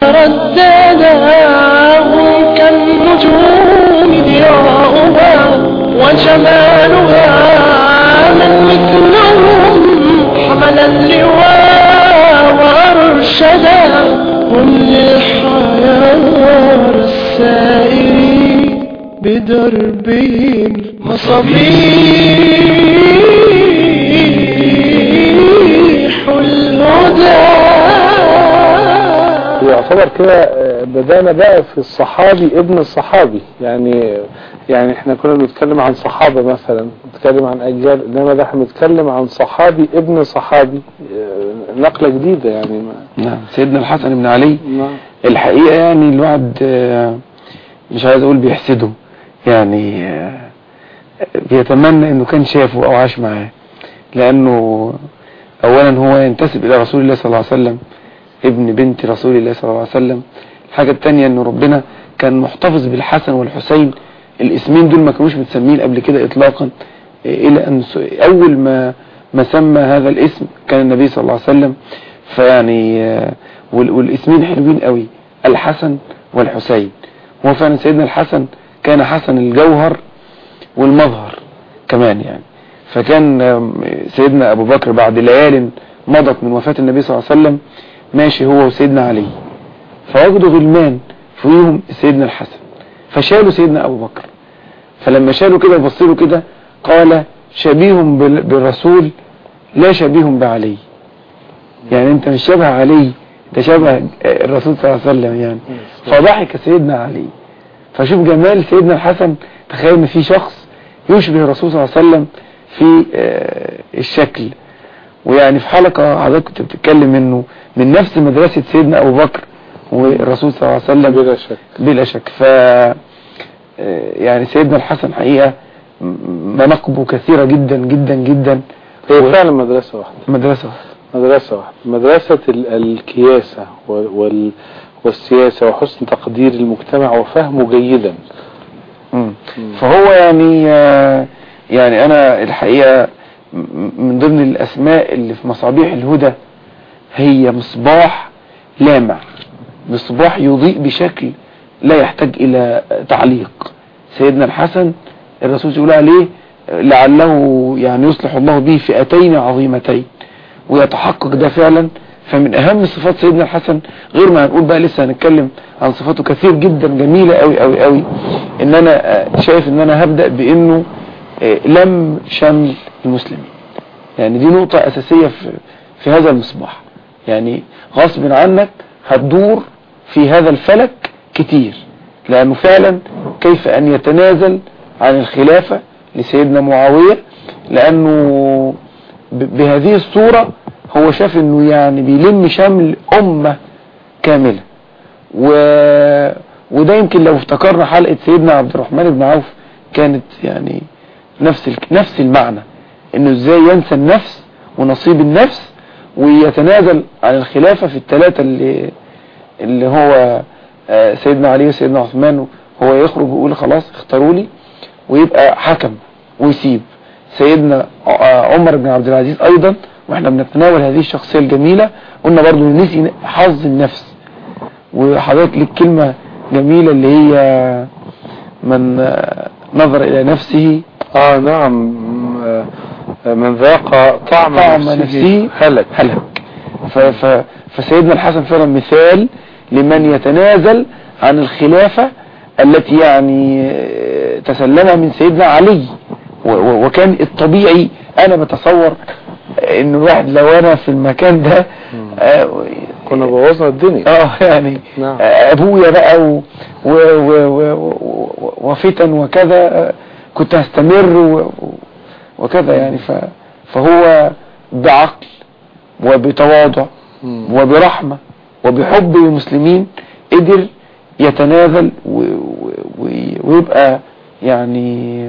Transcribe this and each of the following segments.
ترددا هم كالنجوم ضياؤها وجمالها من مثلهم حمل اللواء وأرشدا هم للحياة السائرين بدربهم مصابيح الهدى يعتبر كده آه، بدأنا بقى في الصحابي ابن الصحابي يعني يعني احنا كنا بنتكلم عن صحابة مثلا بنتكلم عن أجيال إنما ده احنا بنتكلم عن صحابي ابن صحابي آه، نقلة جديدة يعني ما نعم سيدنا الحسن بن علي ما- الحقيقة يعني الواحد آه، مش عايز اقول بيحسده يعني آه، بيتمنى انه كان شافه او عاش معاه لانه اولا هو ينتسب الى رسول الله صلى الله عليه وسلم ابن بنت رسول الله صلى الله عليه وسلم الحاجة التانية ان ربنا كان محتفظ بالحسن والحسين الاسمين دول ما كانوش متسمين قبل كده اطلاقا آه، الى ان س- اول ما ما سمى هذا الاسم كان النبي صلى الله عليه وسلم فيعني آه، وال- والاسمين حلوين قوي الحسن والحسين هو فعلا سيدنا الحسن كان حسن الجوهر والمظهر كمان يعني فكان آم، سيدنا ابو بكر بعد ليال مضت من وفاة النبي صلى الله عليه وسلم ماشي هو وسيدنا علي فوجدوا غلمان فيهم سيدنا الحسن فشالوا سيدنا ابو بكر فلما شالوا كده وبصوا كده قال شبيه بال- بالرسول لا شبيه بعلي يعني انت مش شبه علي ده شبه الرسول صلى الله عليه وسلم يعني فضحك سيدنا علي فشوف جمال سيدنا الحسن تخيل ان في شخص يشبه الرسول صلى الله عليه وسلم في آه، الشكل ويعني في حلقة حضرتك كنت بتتكلم انه من نفس مدرسة سيدنا ابو بكر والرسول صلى الله عليه وسلم بلا شك بلا شك ف آه، يعني سيدنا الحسن حقيقة م- مناقبه كثيرة جدا جدا جدا هي فعلا مدرسة واحدة مدرسة مدرسة واحدة مدرسة ال- الكياسة وال- وال والسياسة وحسن تقدير المجتمع وفهمه جيدا مم. فهو يعني آه، يعني انا الحقيقة م- من ضمن الاسماء اللي في مصابيح الهدى هي مصباح لامع مصباح يضيء بشكل لا يحتاج الى تعليق سيدنا الحسن الرسول يقول عليه آه، لعله يعني يصلح الله به فئتين عظيمتين ويتحقق ده فعلا فمن اهم صفات سيدنا الحسن غير ما هنقول بقى لسه هنتكلم عن صفاته كثير جدا جميلة قوي قوي قوي ان انا آه، شايف ان انا هبدأ بانه آه، لم شمل المسلمين يعني دي نقطة اساسية في, في هذا المصباح يعني غصب عنك هتدور في هذا الفلك كتير لانه فعلا كيف ان يتنازل عن الخلافة لسيدنا معاوية لانه ب- بهذه الصورة هو شاف انه يعني بيلم شمل امة كاملة و... وده يمكن لو افتكرنا حلقة سيدنا عبد الرحمن بن عوف كانت يعني نفس ال... نفس المعنى انه ازاي ينسى النفس ونصيب النفس ويتنازل عن الخلافة في الثلاثة اللي اللي هو آه، سيدنا علي وسيدنا عثمان هو يخرج ويقول خلاص اختاروا لي ويبقى حكم ويسيب سيدنا آه، عمر بن عبد العزيز ايضا واحنا بنتناول هذه الشخصية الجميلة قلنا برضو نسي حظ النفس وحضرتك لك كلمة جميلة اللي هي من آه، نظر الى نفسه اه نعم آه، من ذاق طعم, طعم نفسه, نفسه هلك هلك ف ف فسيدنا الحسن فعلا مثال لمن يتنازل عن الخلافة التي يعني آه، تسلمها من سيدنا علي و- و- وكان الطبيعي انا بتصور ان الواحد لو انا في المكان ده آه، كنا بوظنا الدنيا اه يعني نعم. آه، ابويا بقى و و و و و وفتن وكذا آه، كنت هستمر و و- وكذا يعني ف فهو بعقل وبتواضع مم. وبرحمة وبحب للمسلمين قدر يتنازل و- و- و- ويبقى يعني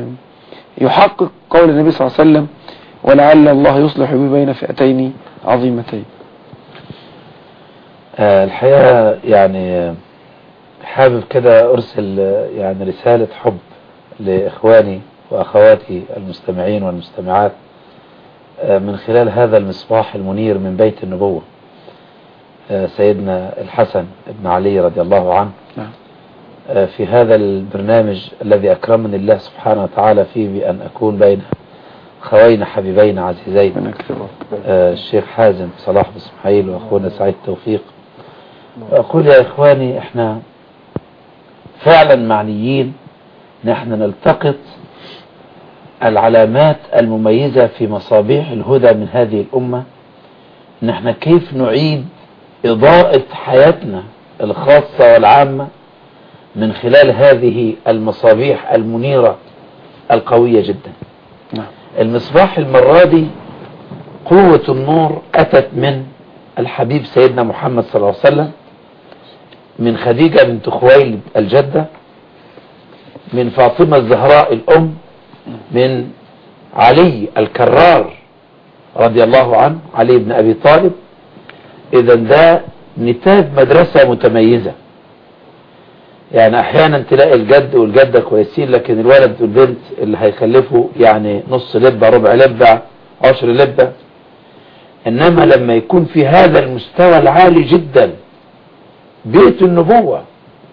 يحقق قول النبي صلى الله عليه وسلم ولعل الله يصلح بي بين فئتين عظيمتين آه، الحقيقة يعني آه، حابب كده أرسل آه، يعني رسالة حب لإخواني وأخواتي المستمعين والمستمعات آه، من خلال هذا المصباح المنير من بيت النبوة آه، سيدنا الحسن بن علي رضي الله عنه نعم. آه، في هذا البرنامج الذي أكرمني الله سبحانه وتعالى فيه بأن أكون بين خوين حبيبين عزيزين ربنا يكرمك. آه، الشيخ حازم صلاح بن اسماعيل واخونا سعيد توفيق اقول يا اخواني احنا فعلا معنيين نحن نلتقط العلامات المميزة في مصابيح الهدى من هذه الأمة نحن كيف نعيد إضاءة حياتنا الخاصة والعامة من خلال هذه المصابيح المنيرة القوية جدا نعم. المصباح المرة دي قوة النور أتت من الحبيب سيدنا محمد صلى الله عليه وسلم من خديجة بنت خويلد الجدة من فاطمة الزهراء الأم من علي الكرار رضي الله عنه علي بن أبي طالب إذا ده نتاج مدرسة متميزة يعني أحيانا تلاقي الجد والجدة كويسين لكن الولد والبنت اللي هيخلفوا يعني نص لبة ربع لبة عشر لبة إنما لما يكون في هذا المستوى العالي جدا بيت النبوة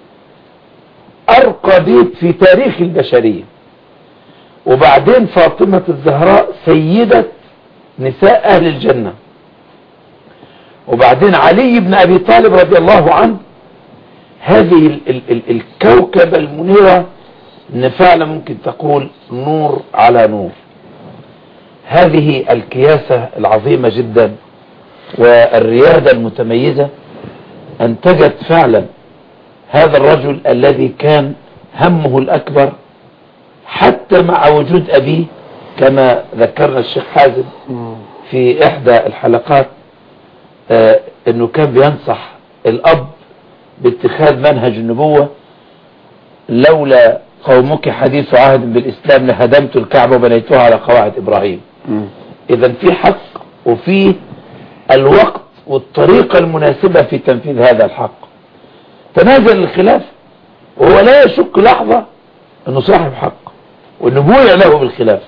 أرقى بيت في تاريخ البشرية وبعدين فاطمة الزهراء سيدة نساء أهل الجنة وبعدين علي بن أبي طالب رضي الله عنه هذه ال ال ال الكوكبة المنيرة ان فعلا ممكن تقول نور على نور هذه الكياسة العظيمة جدا والريادة المتميزة انتجت فعلا هذا الرجل الذي كان همه الأكبر حتى مع وجود أبيه كما ذكرنا الشيخ حازم في إحدى الحلقات آه أنه كان بينصح الأب باتخاذ منهج النبوة لولا قومك حديث عهد بالإسلام لهدمت الكعبة وبنيتها على قواعد إبراهيم مم. إذا في حق وفي الوقت والطريقة المناسبة في تنفيذ هذا الحق تنازل الخلاف وهو لا يشك لحظة أنه صاحب حق وأنه بويع له بالخلاف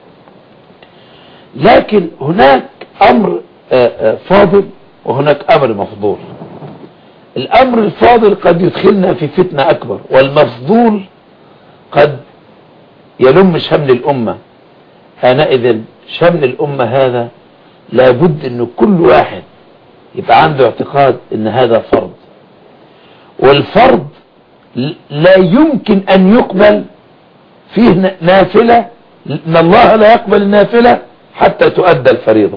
لكن هناك أمر آه، آه، فاضل وهناك أمر مفضول الأمر الفاضل قد يدخلنا في فتنة أكبر والمفضول قد يلم شمل الأمة حينئذ شمل الأمة هذا لابد أن كل واحد يبقى عنده اعتقاد أن هذا فرض والفرض ل- لا يمكن أن يقبل فيه ن- نافلة ان الله لا يقبل النافلة حتى تؤدى الفريضة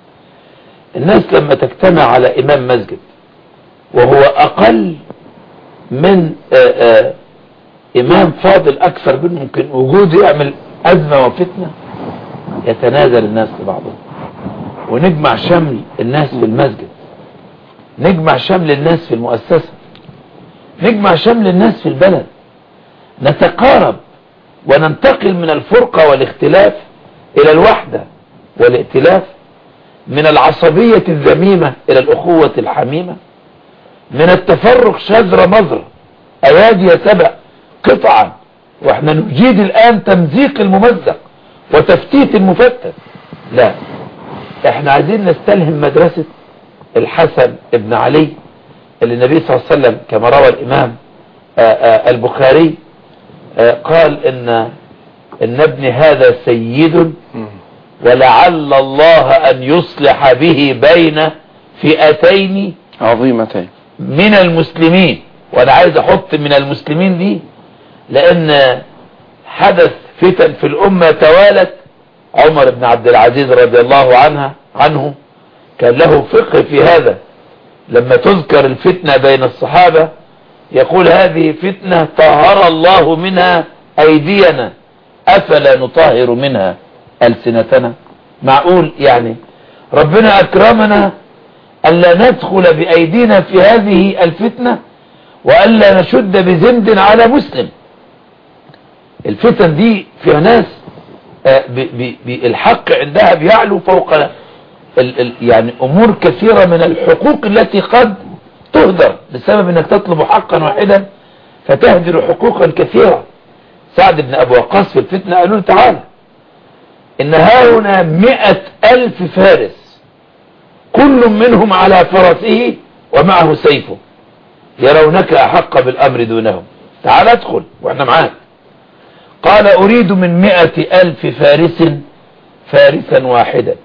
الناس لما تجتمع على إمام مسجد وهو أقل من آآ آآ إمام فاضل أكثر منه ممكن وجوده يعمل أزمة وفتنة يتنازل الناس لبعضهم ونجمع شمل الناس في المسجد نجمع شمل الناس في المؤسسة نجمع شمل الناس في البلد نتقارب وننتقل من الفرقة والاختلاف إلى الوحدة والائتلاف من العصبية الذميمة إلى الأخوة الحميمة من التفرق شذر مذر أيادي سبع قطعا واحنا نجيد الآن تمزيق الممزق وتفتيت المفتت لا احنا عايزين نستلهم مدرسة الحسن ابن علي اللي النبي صلى الله عليه وسلم كما روى الإمام آآ آآ البخاري آآ قال ان ان ابن هذا سيد ولعل الله ان يصلح به بين فئتين عظيمتين من المسلمين وانا عايز احط من المسلمين دي لان حدث فتن في الامة توالت عمر بن عبد العزيز رضي الله عنها عنه كان له فقه في هذا لما تذكر الفتنة بين الصحابة يقول هذه فتنة طهر الله منها ايدينا افلا نطهر منها السنتنا معقول يعني ربنا اكرمنا ألا ندخل بأيدينا في هذه الفتنة وألا نشد بزند على مسلم الفتن دي فيها ناس آه، ب- ب- ب- الحق عندها بيعلو فوق ال- ال- يعني أمور كثيرة من الحقوق التي قد تهدر بسبب أنك تطلب حقا واحدا فتهدر حقوقا كثيرة سعد بن أبو وقاص في الفتنة قالوا له تعالى إن هاهنا مئة ألف فارس كل منهم على فرسه ومعه سيفه يرونك أحق بالأمر دونهم تعال ادخل واحنا معاك قال أريد من مئة ألف فارس فارسا واحدا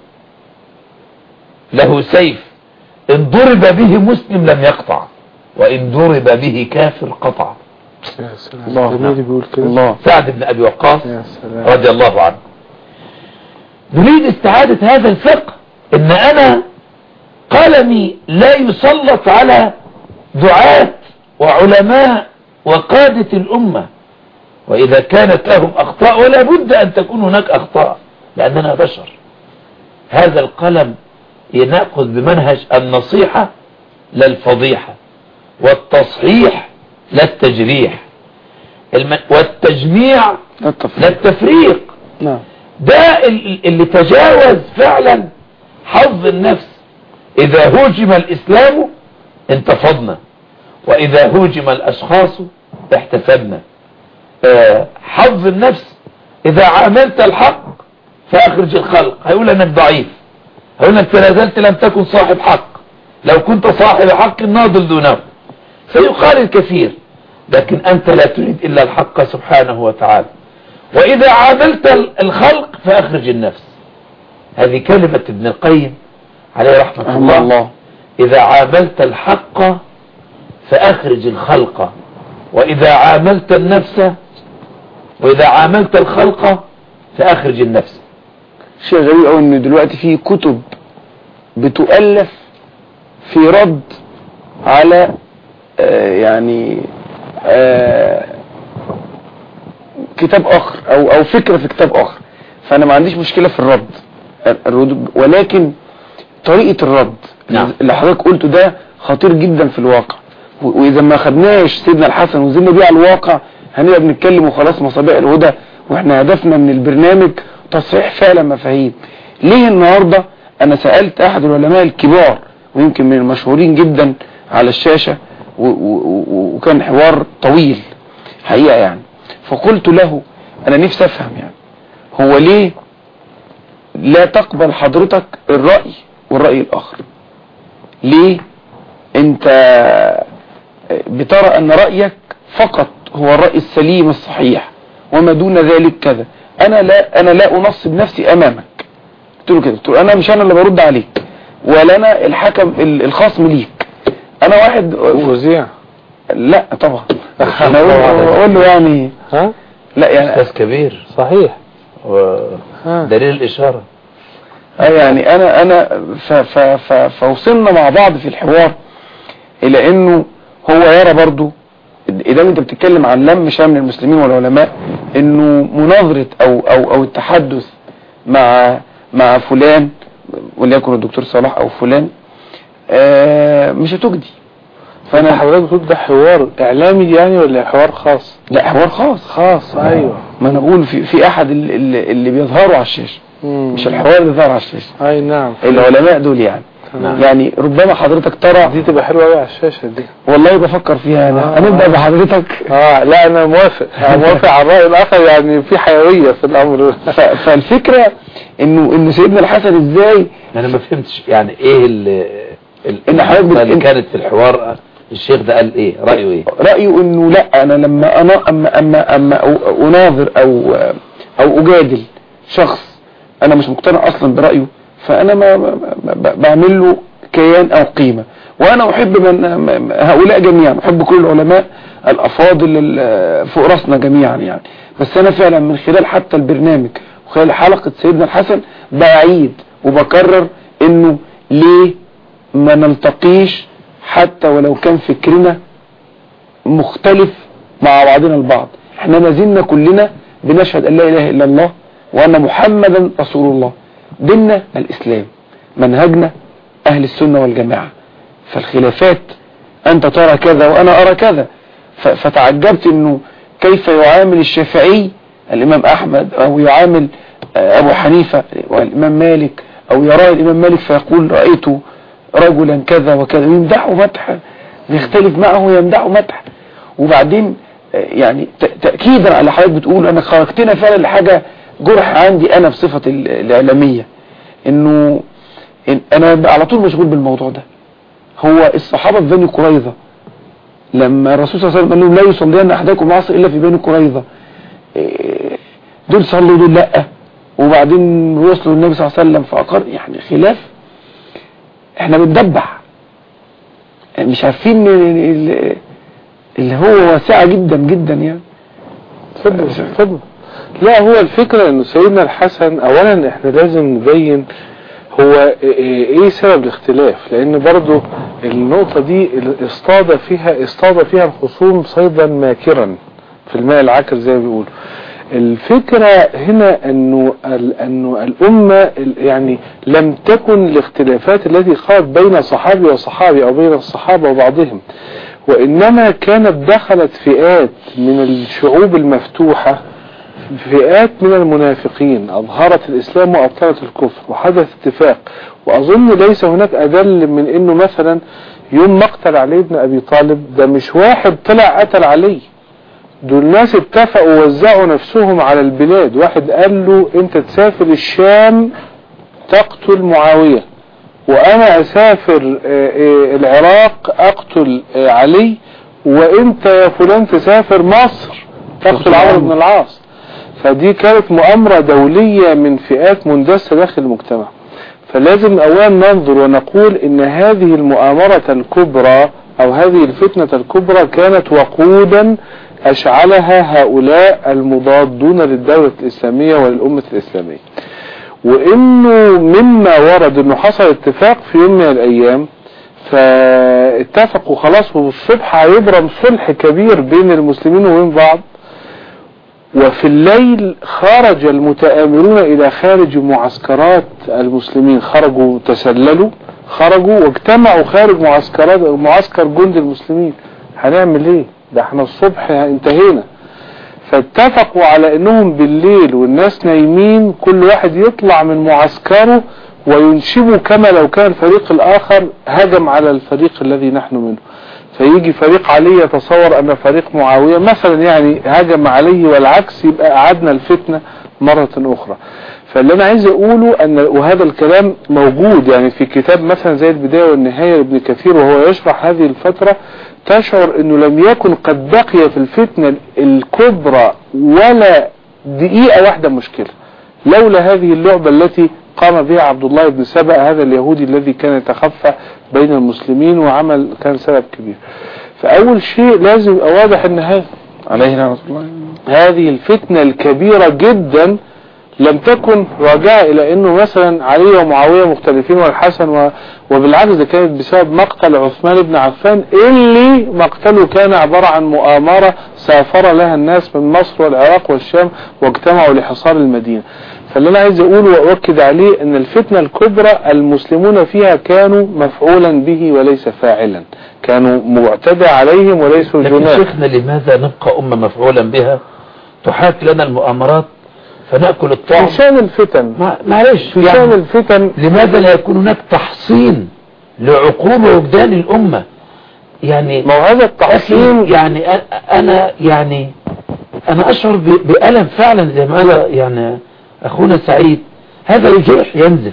له سيف إن ضرب به مسلم لم يقطع وإن ضرب به كافر قطع يا سلام الله. جميل بيقول كده الله سعد بن أبي وقاص يا سلام رضي الله عنه نريد استعادة هذا الفقه ان انا قلمي لا يسلط على دعاة وعلماء وقادة الامة واذا كانت لهم اخطاء ولا بد ان تكون هناك اخطاء لاننا بشر هذا القلم ينأخذ بمنهج النصيحة لا الفضيحة والتصحيح لا التجريح الم- والتجميع لا التفريق. لا التفريق نعم ده ال- اللي تجاوز فعلا حظ النفس اذا هوجم الاسلام انتفضنا واذا هوجم الاشخاص احتسبنا آه، حظ النفس اذا عاملت الحق فاخرج الخلق هيقول انك ضعيف هيقول انك تنازلت لم تكن صاحب حق لو كنت صاحب حق ناضل دونه سيقال الكثير لكن انت لا تريد الا الحق سبحانه وتعالى وإذا عاملت ال- الخلق فأخرج النفس هذه كلمة ابن القيم عليه رحمة رحمه الله, الله إذا عاملت الحق فأخرج الخلق وإذا عاملت النفس وإذا عاملت الخلق فأخرج النفس شيء غريب قوي ان دلوقتي في كتب بتؤلف في رد على آه يعني آه كتاب اخر او او فكرة في كتاب اخر فانا ما عنديش مشكلة في الرد الرد ولكن طريقة الرد نعم. اللي حضرتك قلته ده خطير جدا في الواقع و- واذا ما خدناش سيدنا الحسن ونزلنا بيه على الواقع هنبقى بنتكلم وخلاص مصابيح الهدى واحنا هدفنا من البرنامج تصحيح فعلا مفاهيم ليه النهاردة انا سألت احد العلماء الكبار ويمكن من المشهورين جدا على الشاشة و- و- و- وكان حوار طويل حقيقة يعني فقلت له انا نفسي افهم يعني هو ليه لا تقبل حضرتك الرأي والرأي الاخر ليه انت بترى ان رأيك فقط هو الرأي السليم الصحيح وما دون ذلك كذا انا لا انا لا انصب نفسي امامك قلت له كده قلت له انا مش انا اللي برد عليك ولا انا الحكم ال- الخصم ليك انا واحد فظيع لا طبعا انا اقول أقول له يعني ها لا يعني أستاذ كبير صحيح ها. ودليل الإشارة اه يعني انا انا ف ف ف فوصلنا مع بعض في الحوار الى انه هو يرى برضو اذا انت بتتكلم عن لم شمل المسلمين والعلماء انه مناظرة او او او التحدث مع مع فلان وليكن الدكتور صلاح او فلان آه مش هتجدي فانا فانا حضرتك بتقول ده حوار اعلامي يعني ولا حوار خاص لا حوار خاص خاص ايوه ما انا بقول في في احد اللي, اللي- اللي بيظهروا على الشاشة مم. مش الحوار اللي ظهر على الشاشة اي نعم العلماء دول يعني تمام. يعني ربما حضرتك ترى دي تبقى حلوه قوي على الشاشه دي والله بفكر فيها انا آه. هنبدأ بحضرتك اه لا انا موافق انا موافق على الراي الاخر يعني في حيويه في الامر ف- فالفكرة انه ان سيدنا الحسن ازاي أنا ما فهمتش يعني إيه ال ال- إن حضرتك بت- اللي إن- كانت في الحوار الشيخ ده قال إيه رأيه إيه رأيه انه لا انا لما انا اما اما اما أ- اناظر او او اجادل شخص انا مش مقتنع اصلا برأيه فانا ما ما- ما- ب- بعمل له كيان او قيمة وانا احب من م- هؤلاء جميعا احب كل العلماء الافاضل ال- فوق راسنا جميعا يعني بس انا فعلا من خلال حتى البرنامج وخلال حلقة سيدنا الحسن بعيد وبكرر انه ليه ما نلتقيش حتى ولو كان فكرنا مختلف مع بعضنا البعض احنا ما زلنا كلنا بنشهد ان لا اله الا الله وان محمدا رسول الله ديننا الاسلام منهجنا اهل السنة والجماعة فالخلافات انت ترى كذا وانا ارى كذا ف- فتعجبت انه كيف يعامل الشافعي الامام احمد او يعامل آه، ابو حنيفة والامام مالك او يرى الامام مالك فيقول رأيت رجلا كذا وكذا يمدحه مدح يختلف معه يمدحه مدح وبعدين آه، يعني ت- تأكيدا على حضرتك بتقول انا خرجتنا فعلا لحاجة جرح عندي انا بصفة ال- الاعلامية انه إن انا بقى على طول مشغول بالموضوع ده هو الصحابة في بني قريظة لما الرسول صلى الله عليه وسلم قال لهم لا يصلين احدكم العصر الا في بني قريظة إيه، دول صلوا دول لا وبعدين وصلوا للنبي صلى الله عليه وسلم فاقر يعني خلاف احنا بندبح مش عارفين ال- اللي هو واسعة جدا جدا يعني اتفضل اتفضل لا هو الفكرة انه سيدنا الحسن اولا احنا لازم نبين هو ايه إيه سبب الاختلاف لان برضو النقطة دي اصطاد فيها اصطاد فيها الخصوم صيدا ماكرا في الماء العكر زي ما بيقولوا الفكرة هنا انه ال- انه الامة ال- يعني لم تكن الاختلافات التي خاض بين صحابي وصحابي او بين الصحابة وبعضهم وإنما كانت دخلت فئات من الشعوب المفتوحة فئات من المنافقين أظهرت الإسلام وأبطلت الكفر وحدث اتفاق وأظن ليس هناك أدل من أنه مثلا يوم مقتل علي بن أبي طالب ده مش واحد طلع قتل علي دول ناس اتفقوا ووزعوا نفسهم على البلاد واحد قال له انت تسافر الشام تقتل معاوية وانا اسافر آه، آه، العراق اقتل آه، علي وانت يا فلان تسافر مصر تقتل عمرو بن العاص فدي كانت مؤامرة دولية من فئات مندسة داخل المجتمع فلازم اولا ننظر ونقول ان هذه المؤامرة الكبرى او هذه الفتنة الكبرى كانت وقودا اشعلها هؤلاء المضادون للدولة الاسلامية وللامة الاسلامية وانه مما ورد انه حصل اتفاق في يوم من الايام فاتفقوا خلاص والصبح هيبرم صلح كبير بين المسلمين وبين بعض وفي الليل خرج المتآمرون الى خارج معسكرات المسلمين خرجوا تسللوا خرجوا واجتمعوا خارج معسكرات معسكر جند المسلمين هنعمل ايه ده احنا الصبح انتهينا فاتفقوا على انهم بالليل والناس نايمين كل واحد يطلع من معسكره وينشبوا كما لو كان الفريق الاخر هجم على الفريق الذي نحن منه فيجي فريق علي يتصور ان فريق معاوية مثلا يعني هجم عليه والعكس يبقى اعادنا الفتنة مرة اخرى فاللي انا عايز اقوله ان وهذا الكلام موجود يعني في كتاب مثلا زي البداية والنهاية لابن كثير وهو يشرح هذه الفترة تشعر انه لم يكن قد بقي في الفتنة الكبرى ولا دقيقة واحدة مشكلة لولا هذه اللعبة التي قام بها عبد الله بن سبأ هذا اليهودي الذي كان يتخفى بين المسلمين وعمل كان سبب كبير فأول شيء لازم يبقى واضح ان هذا عليه لعنة الله هذه الفتنة الكبيرة جدا لم تكن راجعة الى انه مثلا علي ومعاوية مختلفين والحسن و... وبالعكس ده كانت بسبب مقتل عثمان بن عفان اللي مقتله كان عبارة عن مؤامرة سافر لها الناس من مصر والعراق والشام واجتمعوا لحصار المدينة فاللي انا عايز اقوله واؤكد عليه ان الفتنة الكبرى المسلمون فيها كانوا مفعولا به وليس فاعلا كانوا معتدى عليهم وليسوا لكن جناح شيخنا لماذا نبقى أمة مفعولا بها تحاك لنا المؤامرات فنأكل الطعم في شان الفتن ما- معلش في شان يعني الفتن لماذا لا يكون هناك تحصين لعقول ووجدان الأمة يعني ما هو هذا التحصين أخي يعني أ- أنا يعني أنا أشعر ب- بألم فعلا زي ما قال يعني أخونا سعيد هذا الجرح ينزف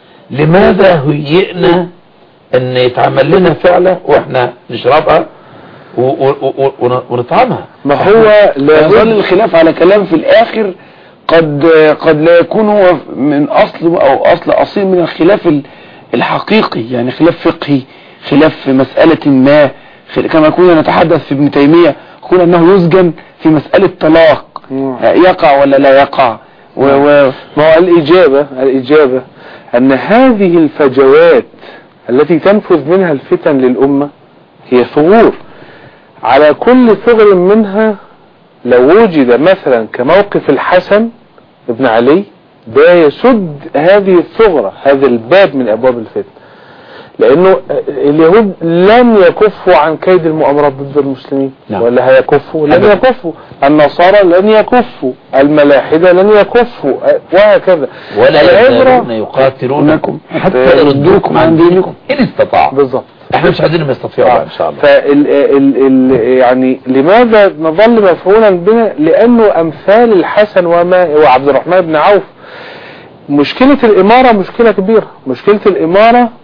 لماذا هيئنا أن يتعمل لنا فعلة وإحنا نشربها و- و- و- ون- ونطعمها ما هو يظل لابد الخلاف على كلام في الاخر قد قد لا يكون هو من اصل او اصل اصيل من الخلاف ال- الحقيقي يعني خلاف فقهي خلاف في مسألة ما خل- كما كنا نتحدث في ابن تيمية قلنا انه يسجن في مسألة طلاق مم. يقع ولا لا يقع و و ما هو الإجابة الإجابة أن هذه الفجوات التي تنفذ منها الفتن للأمة هي ثغور على كل ثغر منها لو وجد مثلا كموقف الحسن ابن علي ده يسد هذه الثغرة هذا الباب من أبواب الفتن لأنه اليهود لن يكفوا عن كيد المؤامرات ضد المسلمين نعم. ولا هيكفوا لن أبداً. يكفوا النصارى لن يكفوا الملاحدة لن يكفوا وهكذا ولا العبرة يزالون يقاتلونكم حتى حتى يردوكم عن دينكم إن استطاعوا بالظبط احنا مش عايزينهم يستطيعوا بقى ان شاء الله فال ال ال يعني لماذا نظل مفعولا بنا لانه امثال الحسن وما وعبد الرحمن بن عوف مشكلة الامارة مشكلة كبيرة مشكلة الامارة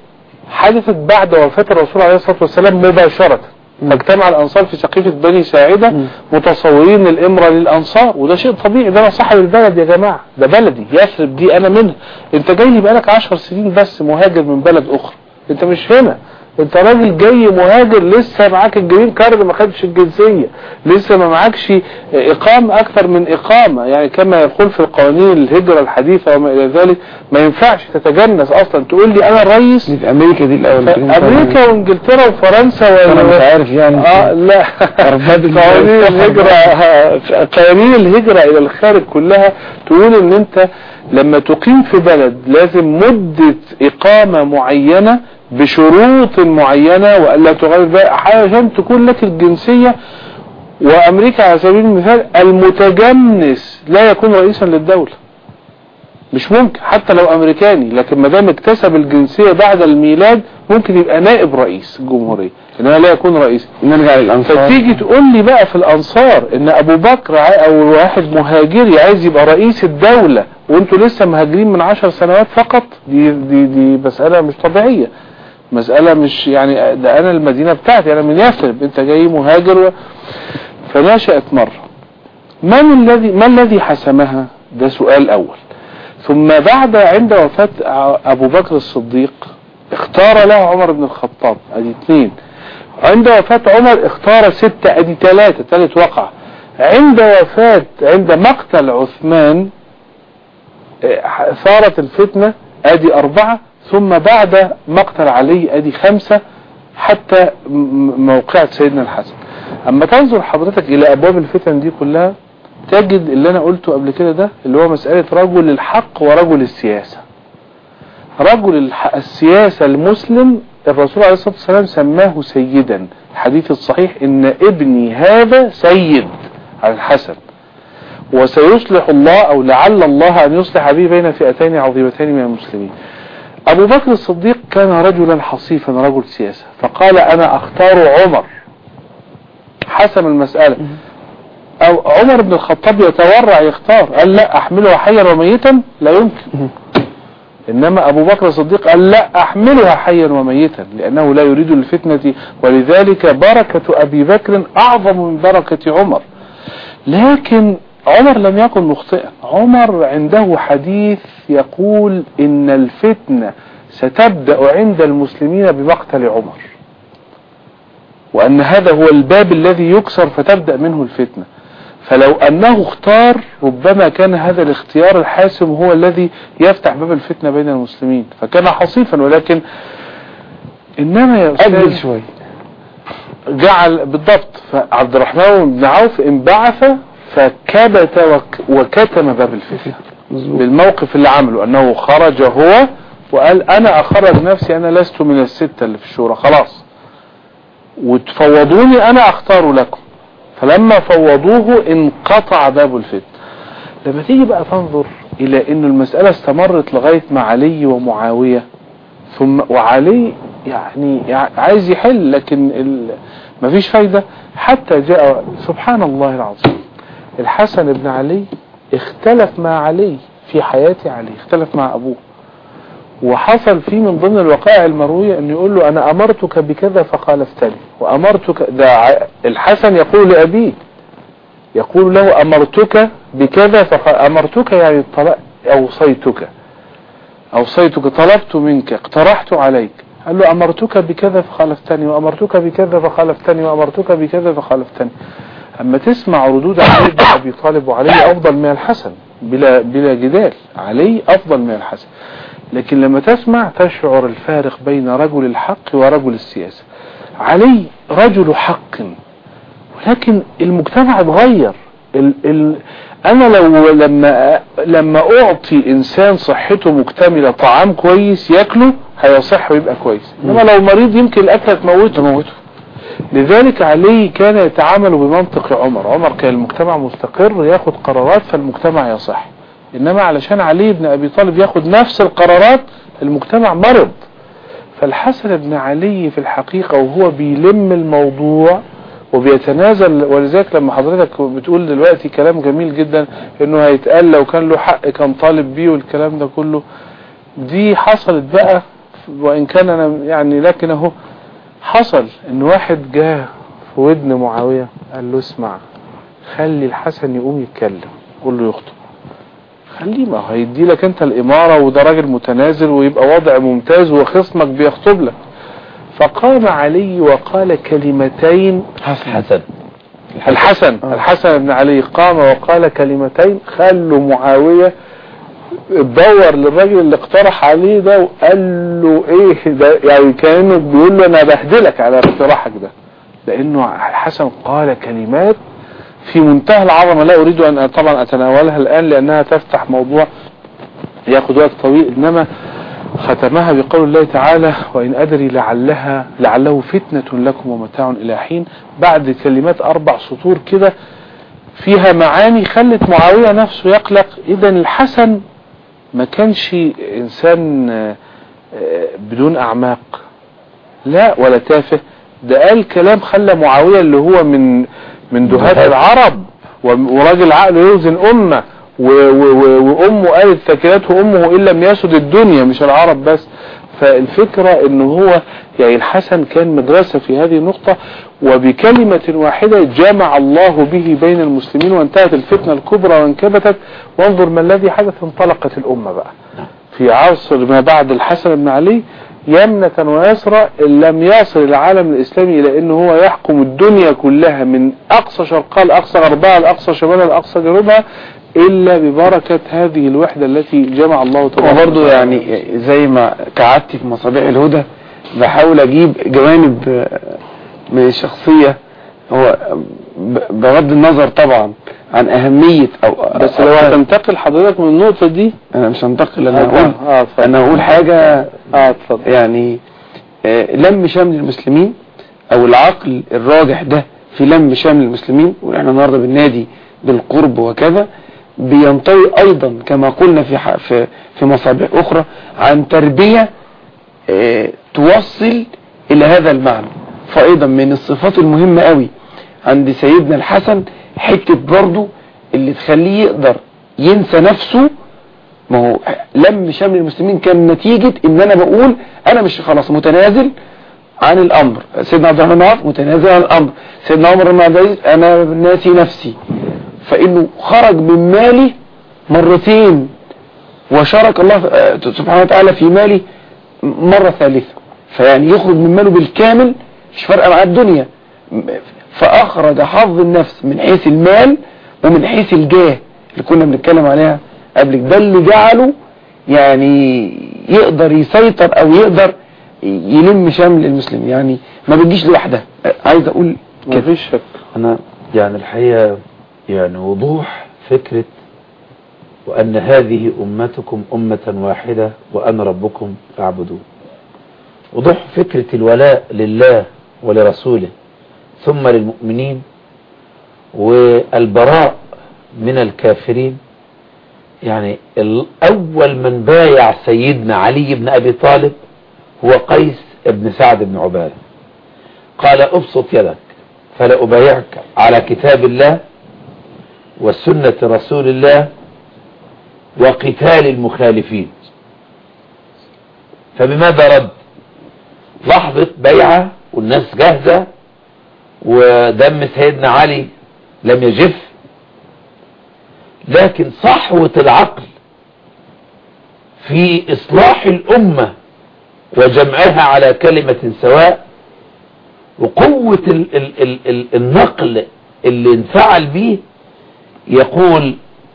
حدثت بعد وفاة الرسول عليه الصلاة والسلام مباشرة فاجتمع الأنصار في سقيفة بني ساعدة متصورين الإمرة للأنصار وده شيء طبيعي ده أنا صاحب البلد يا جماعة ده بلدي يثرب دي أنا منها أنت جاي لي بقالك عشر سنين بس مهاجر من بلد أخرى أنت مش هنا انت راجل جاي مهاجر لسه معاك الجرين كارد ما خدش الجنسية لسه ما معكش اقامة اكثر من اقامة يعني كما يقول في القوانين الهجرة الحديثة وما الى ذلك ما ينفعش تتجنس اصلا تقول لي انا الرئيس دي في امريكا دي الاول امريكا وانجلترا وفرنسا و... انا مش عارف يعني اه لا أرباب قوانين السفر الهجرة آه، قوانين الهجرة الى الخارج كلها تقول ان انت لما تقيم في بلد لازم مدة اقامة معينة بشروط معينة والا تغير بقى عشان تكون لك الجنسية وامريكا على سبيل المثال المتجنس لا يكون رئيسا للدولة مش ممكن حتى لو امريكاني لكن ما دام اكتسب الجنسية بعد الميلاد ممكن يبقى نائب رئيس الجمهورية انما لا يكون رئيس نرجع للانصار فتيجي تقول لي بقى في الانصار ان ابو بكر ع- او واحد مهاجري عايز يبقى رئيس الدولة وانتوا لسه مهاجرين من عشر سنوات فقط دي دي دي مسألة مش طبيعية مسألة مش يعني ده انا المدينة بتاعتي انا من يثرب انت جاي مهاجر و... فنشأت مرة من الذي ما الذي حسمها ده سؤال اول ثم بعد عند وفاة ع- ابو بكر الصديق اختار له عمر بن الخطاب ادي اثنين عند وفاة عمر اختار ستة ادي ثلاثة ثالث وقع عند وفاة عند مقتل عثمان اه، ثارت الفتنة ادي اربعة ثم بعد مقتل علي ادي خمسة حتى م- م- موقعة سيدنا الحسن اما تنظر حضرتك الى ابواب الفتن دي كلها تجد اللي انا قلته قبل كده ده اللي هو مسألة رجل الحق ورجل السياسة رجل الح- السياسة المسلم الرسول عليه الصلاة والسلام سماه سيدا الحديث الصحيح ان ابني هذا سيد على الحسن وسيصلح الله او لعل الله ان يصلح به بين فئتين عظيمتين من المسلمين ابو بكر الصديق كان رجلا حصيفا رجل سياسة فقال انا اختار عمر حسم المسألة او عمر بن الخطاب يتورع يختار قال لا احمله حيا وميتا لا يمكن انما ابو بكر الصديق قال لا احملها حيا وميتا لانه لا يريد الفتنة ولذلك بركة ابي بكر اعظم من بركة عمر لكن عمر لم يكن مخطئا عمر عنده حديث يقول ان الفتنة ستبدأ عند المسلمين بمقتل عمر وان هذا هو الباب الذي يكسر فتبدأ منه الفتنة فلو انه اختار ربما كان هذا الاختيار الحاسم هو الذي يفتح باب الفتنة بين المسلمين فكان حصيفا ولكن انما يا قبل استاذ شوي جعل بالضبط فعبد الرحمن بن عوف انبعث فكبت وك وكتم باب الفتنة مظبوط بالموقف اللي عمله انه خرج هو وقال انا اخرج نفسي انا لست من الستة اللي في الشورى خلاص وتفوضوني انا اختار لكم فلما فوضوه انقطع باب الفتنة لما تيجي بقى تنظر الى ان المسألة استمرت لغاية مع علي ومعاوية ثم وعلي يعني يع- عايز يحل لكن ال... مفيش فايدة حتى جاء سبحان الله العظيم الحسن بن علي اختلف مع علي في حياة علي اختلف مع ابوه وحصل فيه من ضمن الوقائع المروية ان يقول له انا امرتك بكذا فخالفتني وامرتك ده ع- الحسن يقول لابيه يقول له امرتك بكذا فخ... امرتك يعني طلق اوصيتك اوصيتك طلبت منك اقترحت عليك قال له امرتك بكذا فخالفتني وامرتك بكذا فخالفتني وامرتك بكذا فخالفتني اما تسمع ردود علي بن ابي طالب وعلي افضل من الحسن بلا بلا جدال علي افضل من الحسن لكن لما تسمع تشعر الفارق بين رجل الحق ورجل السياسة علي رجل حق ولكن المجتمع اتغير ال ال انا لو لما لما اعطي انسان صحته مكتملة طعام كويس ياكله هيصح ويبقى كويس انما لو مريض يمكن الاكله تموته تموته لذلك علي كان يتعامل بمنطق عمر عمر كان المجتمع مستقر ياخد قرارات فالمجتمع يصح انما علشان علي بن ابي طالب ياخد نفس القرارات المجتمع مرض فالحسن بن علي في الحقيقة وهو بيلم الموضوع وبيتنازل ولذلك لما حضرتك بتقول دلوقتي كلام جميل جدا انه هيتقال لو كان له حق كان طالب بيه والكلام ده كله دي حصلت بقى وإن كان أنا يعني لكن أهو حصل إن واحد جاه في ودن معاوية قال له اسمع خلي الحسن يقوم يتكلم قول له يخطب خليه ما هو هيدي لك انت الامارة وده راجل متنازل ويبقى وضع ممتاز وخصمك بيخطب لك فقام علي وقال كلمتين حسن الحسن الحسن بن علي قام وقال كلمتين خلوا معاوية دور للراجل اللي اقترح عليه ده وقال له ايه ده يعني كانه بيقول له انا بهدلك على اقتراحك ده لانه الحسن قال كلمات في منتهى العظمه لا اريد ان طبعا اتناولها الان لانها تفتح موضوع ياخذ وقت طويل انما ختمها بقول الله تعالى وإن أدري لعلها لعله فتنة لكم ومتاع إلى حين بعد كلمات أربع سطور كده فيها معاني خلت معاوية نفسه يقلق إذا الحسن ما كانش إنسان آه، آه، بدون أعماق لا ولا تافه ده قال كلام خلى معاوية اللي هو من من دهاة دهاة. العرب وم- وراجل عقله يوزن أمة و- و- و- وأمه قالت ثكلته أمه إن لم يسد الدنيا مش العرب بس فالفكرة ان هو يعني الحسن كان مدرسة في هذه النقطة وبكلمة واحدة جمع الله به بين المسلمين وانتهت الفتنة الكبرى وانكبتت وانظر ما الذي حدث انطلقت الأمة بقى في عصر ما بعد الحسن بن علي يمنة ويسرى إن لم يصل العالم الإسلامي إلى أنه هو يحكم الدنيا كلها من أقصى شرقها لأقصى غربها لأقصى شمالها لأقصى جنوبها إلا ببركة هذه الوحدة التي جمع الله تبارك وبرضه وتعالى. يعني زي ما كعدتي في مصابيح الهدى بحاول اجيب جوانب آه، من الشخصية هو ب- بغض النظر طبعا عن اهمية او بس لو هتنتقل حضرتك من النقطة دي انا مش هنتقل انا آه، هقول آه، اتفضل. انا هقول حاجة اه اتفضل يعني آه، لم شمل المسلمين او العقل الراجح ده في لم شمل المسلمين ونحن النهارده بالنادي بالقرب وكذا بينطوي ايضا كما قلنا في ح- في في مصابيح اخرى عن تربيه آه، توصل الى هذا المعنى فايضا من الصفات المهمه قوي عند سيدنا الحسن حته برضه اللي تخليه يقدر ينسى نفسه ما هو لم شمل المسلمين كان نتيجة ان انا بقول انا مش خلاص متنازل عن الامر سيدنا عبد الرحمن عوف متنازل عن الامر سيدنا عمر بن عبد العزيز انا ناسي نفسي فانه خرج من مالي مرتين وشارك الله آه، سبحانه وتعالى في مالي مرة ثالثة فيعني يخرج من ماله بالكامل مش فارقة مع الدنيا فأخرج حظ النفس من حيث المال ومن حيث الجاه اللي كنا بنتكلم عليها قبل كده. ده اللي جعله يعني يقدر يسيطر او يقدر يلم شمل المسلمين يعني ما بتجيش لوحدها عايز اقول ما فيش شك أنا يعني الحقيقة يعني وضوح فكرة وأن هذه أمتكم أمة واحدة وأنا ربكم فاعبدون وضوح فكرة الولاء لله ولرسوله ثم للمؤمنين والبراء من الكافرين يعني الأول من بايع سيدنا علي بن أبي طالب هو قيس بن سعد بن عبادة قال ابسط يدك فلا أبايعك على كتاب الله وسنة رسول الله وقتال المخالفين فبماذا رد لحظة بيعة والناس جاهزة ودم سيدنا علي لم يجف لكن صحوة العقل في إصلاح الأمة وجمعها على كلمة سواء وقوة ال ال ال ال النقل اللي انفعل به يقول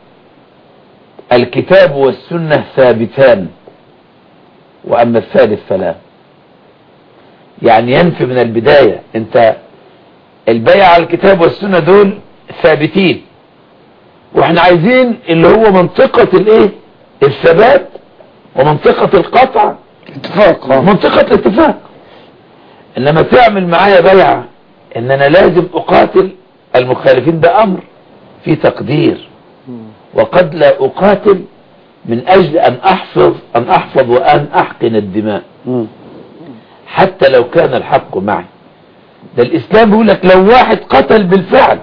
الكتاب والسنة ثابتان وأما الثالث فلا يعني ينفي من البداية انت البيع على الكتاب والسنة دول ثابتين واحنا عايزين اللي هو منطقة الايه الثبات ومنطقة القطع اتفاق آه. منطقة الاتفاق انما تعمل معايا بيعة ان انا لازم اقاتل المخالفين ده امر في تقدير وقد لا اقاتل من اجل ان احفظ ان احفظ وان احقن الدماء مم. حتى لو كان الحق معي ده الاسلام بيقول لك لو واحد قتل بالفعل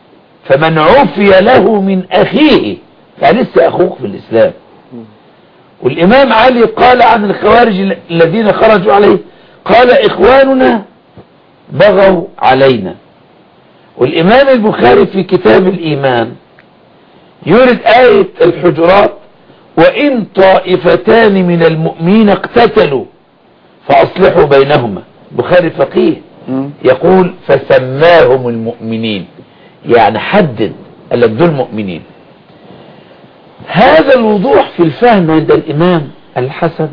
فمن عفي له من اخيه يعني لسه اخوك في الاسلام والإمام علي قال عن الخوارج الذين خرجوا عليه قال إخواننا بغوا علينا والإمام البخاري في كتاب الإيمان يورد آية الحجرات وإن طائفتان من المؤمنين اقتتلوا فأصلحوا بينهما بخاري فقيه يقول فسماهم المؤمنين يعني حدد قال لك دول مؤمنين هذا الوضوح في الفهم عند الإمام الحسن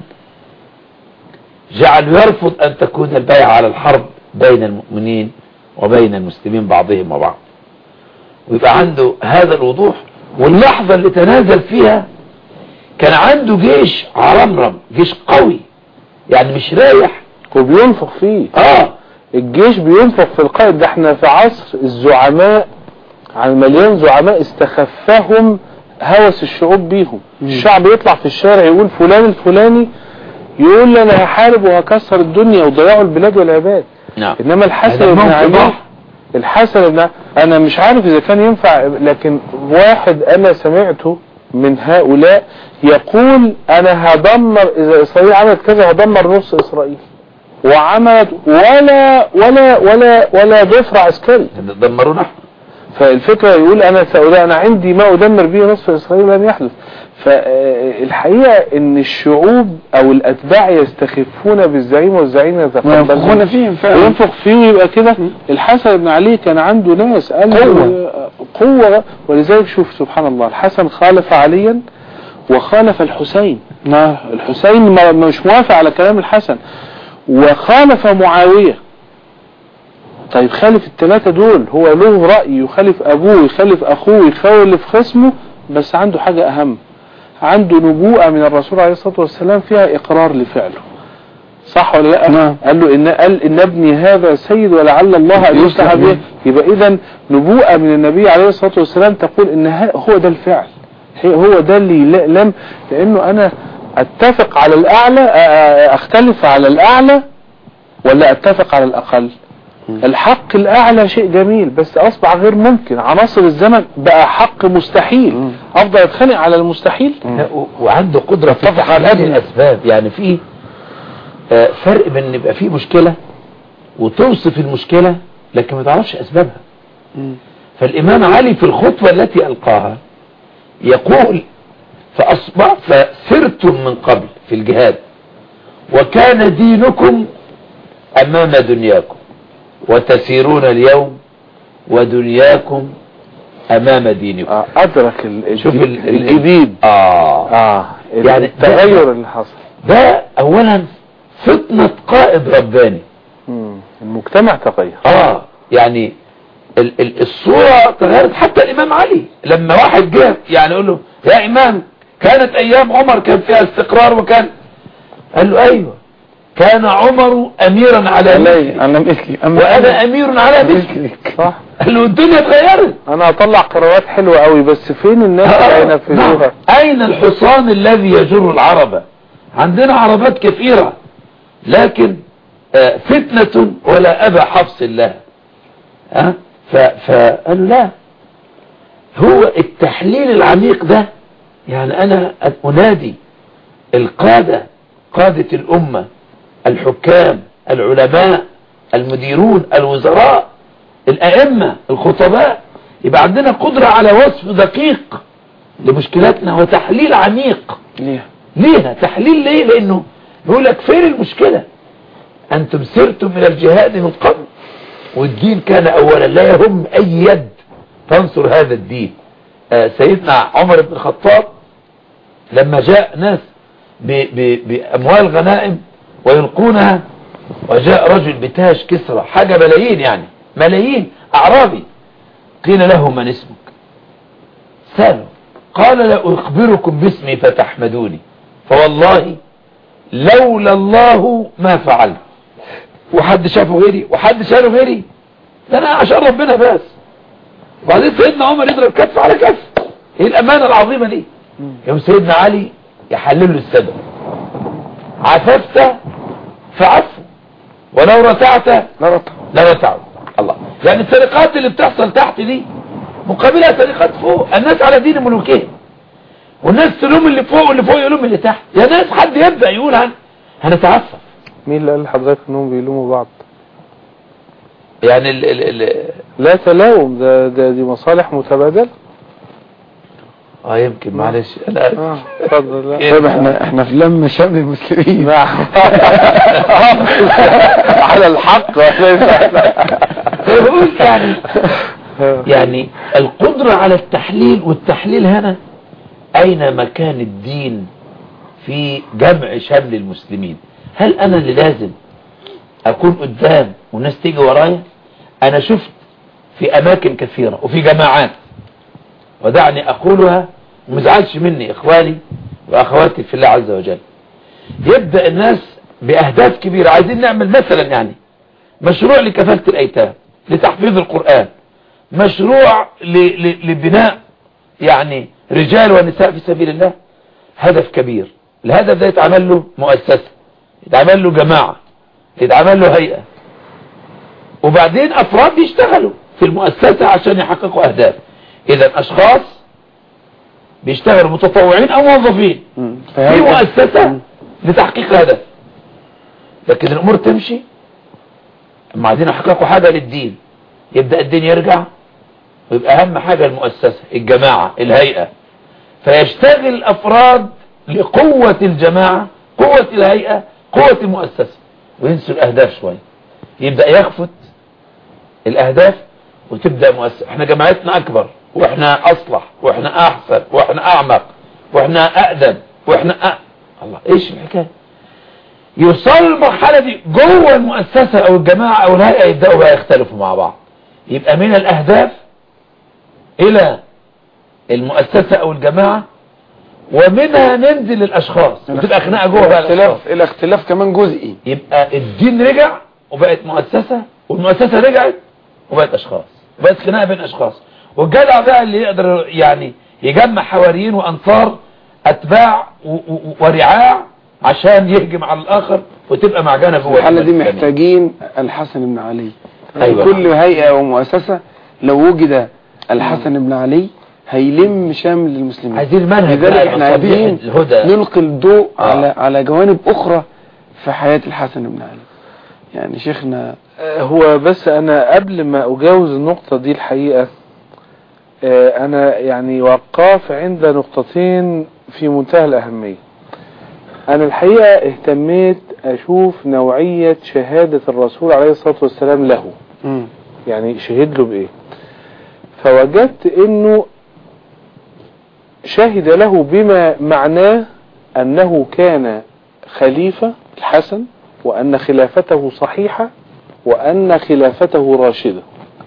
جعل يرفض أن تكون البيعة على الحرب بين المؤمنين وبين المسلمين بعضهم وبعض ويبقى عنده هذا الوضوح واللحظة اللي تنازل فيها كان عنده جيش عرمرم جيش قوي يعني مش رايح وبينفق فيه اه الجيش بينفق في القائد ده احنا في عصر الزعماء على مليون زعماء استخفهم هوس الشعوب بيهم الشعب يطلع في الشارع يقول فلان الفلاني يقول لي انا هحارب وهكسر الدنيا وضيعوا البلاد والعباد نعم انما هذا الحسن بن الموقف علي ضعف. الحسن بن انا مش عارف اذا كان ينفع لكن واحد انا سمعته من هؤلاء يقول انا هدمر اذا اسرائيل عملت كذا هدمر نص اسرائيل وعملت ولا ولا ولا ولا ضفر عسكري دمرونا احنا فالفكرة يقول انا سأقول انا عندي ما ادمر به نصف اسرائيل لم يحدث فالحقيقة ان الشعوب او الاتباع يستخفون بالزعيم والزعيم وينفخون يتقبل فيهم فعلا وينفخ فيه يبقى كده الحسن بن علي كان عنده ناس قال له قوة. قوة ولذلك شوف سبحان الله الحسن خالف عليا وخالف الحسين نعم الحسين ما مش موافق على كلام الحسن وخالف معاوية طيب خالف الثلاثة دول هو له رأي يخالف أبوه يخالف أخوه يخالف خصمه بس عنده حاجة أهم عنده نبوءة من الرسول عليه الصلاة والسلام فيها إقرار لفعله صح ولا لا نعم. قال له إن قال إن ابني هذا سيد ولعل الله أن يصلح به يبقى إذا نبوءة من النبي عليه الصلاة والسلام تقول إن ه- هو ده الفعل هي- هو ده اللي لا- لم لأنه أنا أتفق على الأعلى أ- أ- أختلف على الأعلى ولا أتفق على الأقل الحق الأعلى شيء جميل بس أصبح غير ممكن عناصر الزمن بقى حق مستحيل أفضل أتخانق على المستحيل لا، و- وعنده قدرة في اتخاذ هذه الأسباب يعني في آه، فرق بين ان يبقى في مشكلة وتوصف المشكلة لكن ما تعرفش أسبابها فالإمام علي في الخطوة التي ألقاها يقول فأصبح فسرتم من قبل في الجهاد وكان دينكم أمام دنياكم وتسيرون اليوم ودنياكم أمام دينكم آه، أدرك ال- شوف ال- ال- الجديد آه آه يعني التغير اللي حصل ده اولا فطنة قائد رباني مم. المجتمع تغير اه يعني ال ال الصورة تغيرت حتى الامام علي لما واحد جه يعني يقول له يا امام كانت ايام عمر كان فيها استقرار وكان قال له ايوه كان عمر اميرا على مثلي أنا مثلي أما وانا امير على مثلك صح قال له الدنيا اتغيرت انا اطلع قرارات حلوة قوي بس فين الناس اللي نعم. هينفذوها أين الحصان الذي يجر العربة عندنا عربات كثيرة لكن آه، فتنة ولا أبا حفص لها ها؟ ف- فقالوا لا هو التحليل العميق ده يعني أنا أنادي القادة قادة الأمة الحكام العلماء المديرون الوزراء الأئمة الخطباء يبقى عندنا قدرة على وصف دقيق لمشكلاتنا وتحليل عميق ليه ليها تحليل ليه لانه بيقول لك فين المشكلة انتم سرتم من الجهاد من قبل والدين كان اولا لا يهم اي يد تنصر هذا الدين آه سيدنا عمر بن الخطاب لما جاء ناس ب ب باموال غنائم ويلقونها وجاء رجل بتاج كسرى حاجة ملايين يعني ملايين اعرابي قيل له من اسمك سأله قال لا أخبركم باسمي فتحمدوني فوالله لولا الله ما فعلت وحد شافه غيري وحد شافه غيري ده انا عشان ربنا بس وبعدين سيدنا عمر يضرب كف على كف ايه الامانة العظيمة دي يوم سيدنا علي يحلل له السبب عففت فعفو ولو رتعت لا لا رتعوا الله يعني السرقات اللي بتحصل تحت دي مقابلها سرقات فوق الناس على دين ملوكهم والناس تلوم اللي فوق واللي فوق يلوم اللي تحت يا ناس حد يبدأ يقول هن هنتعفف مين اللي قال لحضرتك انهم بيلوموا بعض يعني ال ال ال لا تلاوم ده, ده دي مصالح متبادلة اه يمكن معلش انا آسف. اه اتفضل لا. طيب احنا احنا في لم شمل المسلمين نعم على الحق بقول يعني يعني القدرة على التحليل والتحليل هنا أين مكان الدين في جمع شمل المسلمين هل أنا اللي لازم أكون قدام والناس تيجي ورايا أنا شفت في أماكن كثيرة وفي جماعات ودعني أقولها ومزعلش مني إخواني وأخواتي في الله عز وجل يبدأ الناس بأهداف كبيرة عايزين نعمل مثلا يعني مشروع لكفالة الأيتام لتحفيظ القرآن مشروع ل- ل- لبناء يعني رجال ونساء في سبيل الله هدف كبير الهدف ده يتعمل له مؤسسة يتعمل له جماعة يتعمل له هيئة وبعدين أفراد يشتغلوا في المؤسسة عشان يحققوا أهداف إذا أشخاص بيشتغلوا متطوعين أو موظفين مم. في فهي- مؤسسة لتحقيق هدف لكن الأمور تمشي اما عايزين يحققوا حاجة للدين يبدأ الدين يرجع ويبقى أهم حاجة المؤسسة الجماعة الهيئة فيشتغل الأفراد لقوة الجماعة قوة الهيئة قوة المؤسسة وينسوا الأهداف شوية يبدأ يخفت الأهداف وتبدأ مؤسسة احنا جماعتنا أكبر واحنا أصلح واحنا أحسن واحنا أعمق واحنا أقدم واحنا أ... الله ايش الحكاية يوصل المرحلة دي جوه المؤسسة او الجماعة او الهيئة يبدأوا بقى يختلفوا مع بعض يبقى من الاهداف الى المؤسسة او الجماعة ومنها ننزل للاشخاص وتبقى خناقة جوه بقى الاشخاص اختلاف الى اختلاف كمان جزئي يبقى الدين رجع وبقت مؤسسة والمؤسسة رجعت وبقت اشخاص وبقت خناقة بين اشخاص والجدع بقى اللي يقدر يعني يجمع حواريين وانصار اتباع و- و- ورعاع عشان يهجم على الاخر وتبقى معجنة جوه الحالة دي الأمة الإسلامية. محتاجين الحسن بن علي أيوة. كل هيئة ومؤسسة لو وجد الحسن بن علي هيلم شامل المسلمين عايزين المنهج لذلك بقى احنا المصابيح عايزين الهدى نلقي الضوء آه. على على جوانب اخرى في حياة الحسن بن علي يعني شيخنا آه، هو بس انا قبل ما اجاوز النقطة دي الحقيقة آه، انا يعني وقاف عند نقطتين في منتهى الاهمية انا الحقيقة اهتميت اشوف نوعية شهادة الرسول عليه الصلاة والسلام له مم. يعني شهد له بايه فوجدت انه شهد له بما معناه انه كان خليفة الحسن وان خلافته صحيحة وان خلافته راشدة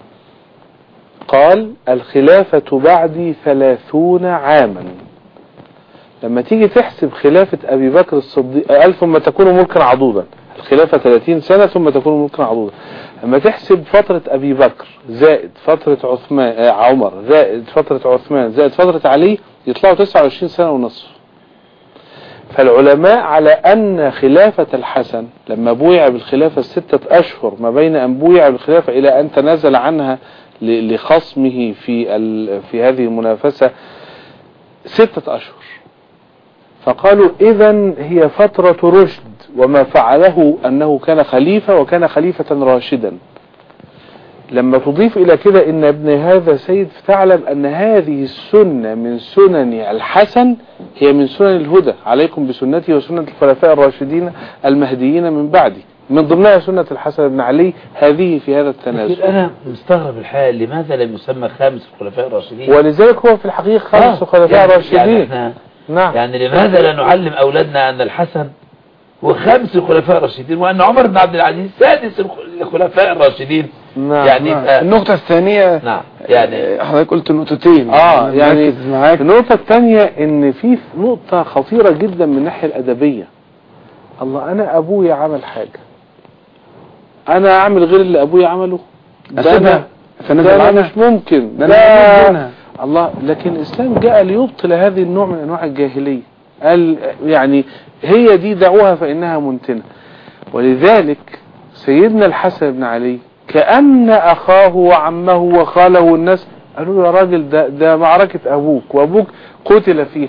قال الخلافة بعدي ثلاثون عاما لما تيجي تحسب خلافة ابي بكر الصديق قال ثم تكون ملكا عضوضا الخلافة 30 سنة ثم تكون ملكا عضوضا لما تحسب فترة ابي بكر زائد فترة عثمان آه، عمر زائد فترة عثمان زائد فترة علي يطلعوا 29 سنة ونصف فالعلماء على أن خلافة الحسن لما بويع بالخلافة ستة أشهر ما بين أن بويع بالخلافة إلى أن تنازل عنها ل- لخصمه في ال- في هذه المنافسة ستة أشهر فقالوا إذا هي فترة رشد وما فعله أنه كان خليفة وكان خليفة راشدا لما تضيف إلى كده إن ابن هذا سيد فتعلم أن هذه السنة من سنن الحسن هي من سنن الهدى عليكم بسنتي وسنة الخلفاء الراشدين المهديين من بعدي من ضمنها سنة الحسن بن علي هذه في هذا لكن التنازل انا مستغرب الحقيقة لماذا لم يسمى خامس الخلفاء الراشدين ولذلك هو في الحقيقة خمس آه، خلفاء يعني- راشدين يعني, احنا نعم يعني لماذا لا نعلم أولادنا أن الحسن هو خامس الخلفاء الراشدين وأن عمر بن عبد العزيز سادس الخ- الخلفاء الراشدين نعم يعني نعم. يبقى- النقطة الثانية نعم يعني آه، حضرتك قلت نقطتين اه أنا يعني مركز معاك النقطة الثانية ان في نقطة خطيرة جدا من الناحية الادبية الله انا ابويا عمل حاجة انا اعمل غير اللي ابويا عمله ده أسيبها انا فنزل ده أنا عنها مش ممكن ده ده أنا لابد منها. الله لكن الاسلام جاء ليبطل هذه النوع من انواع الجاهلية قال يعني هي دي دعوها فانها منتنة ولذلك سيدنا الحسن بن علي كأن أخاه وعمه وخاله والناس قالوا له يا راجل ده, ده معركة أبوك وأبوك قتل فيه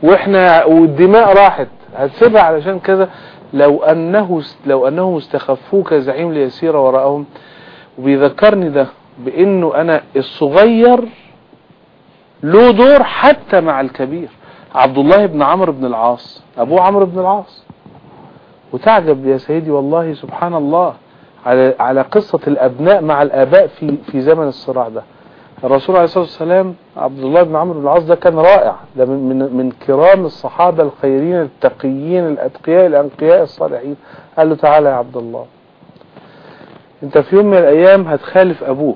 واحنا والدماء راحت هتسيبها علشان كذا لو انه لو انهم استخفوك زعيم ليسير وراءهم وبيذكرني ده بانه انا الصغير له دور حتى مع الكبير عبد الله بن عمرو بن العاص ابوه عمرو بن العاص وتعجب يا سيدي والله سبحان الله على على قصة الابناء مع الاباء في في زمن الصراع ده الرسول عليه الصلاة والسلام عبد الله بن عمرو بن العاص ده كان رائع ده من من من كرام الصحابة الخيرين التقيين الاتقياء الانقياء الصالحين قال له تعالى يا عبد الله انت في يوم من الايام هتخالف ابوك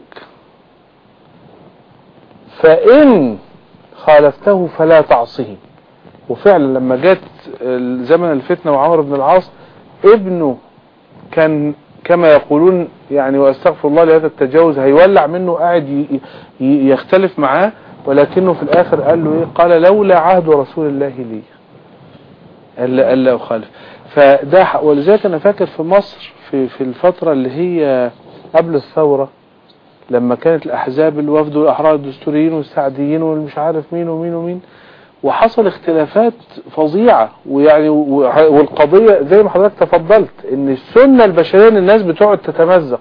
فان خالفته فلا تعصه وفعلا لما جت زمن الفتنة وعمر بن العاص ابنه كان كما يقولون يعني واستغفر الله لهذا التجاوز هيولع منه قاعد ي- ي- يختلف معاه ولكنه في الاخر قال له ايه قال لولا عهد رسول الله لي الا الا اخالف فده ح- ولذلك انا فاكر في مصر في في الفترة اللي هي قبل الثورة لما كانت الاحزاب الوفد والاحرار الدستوريين والسعديين والمش عارف مين ومين ومين وحصل اختلافات فظيعة ويعني و- والقضية زي ما حضرتك تفضلت ان السنة البشرية ان الناس بتقعد تتمزق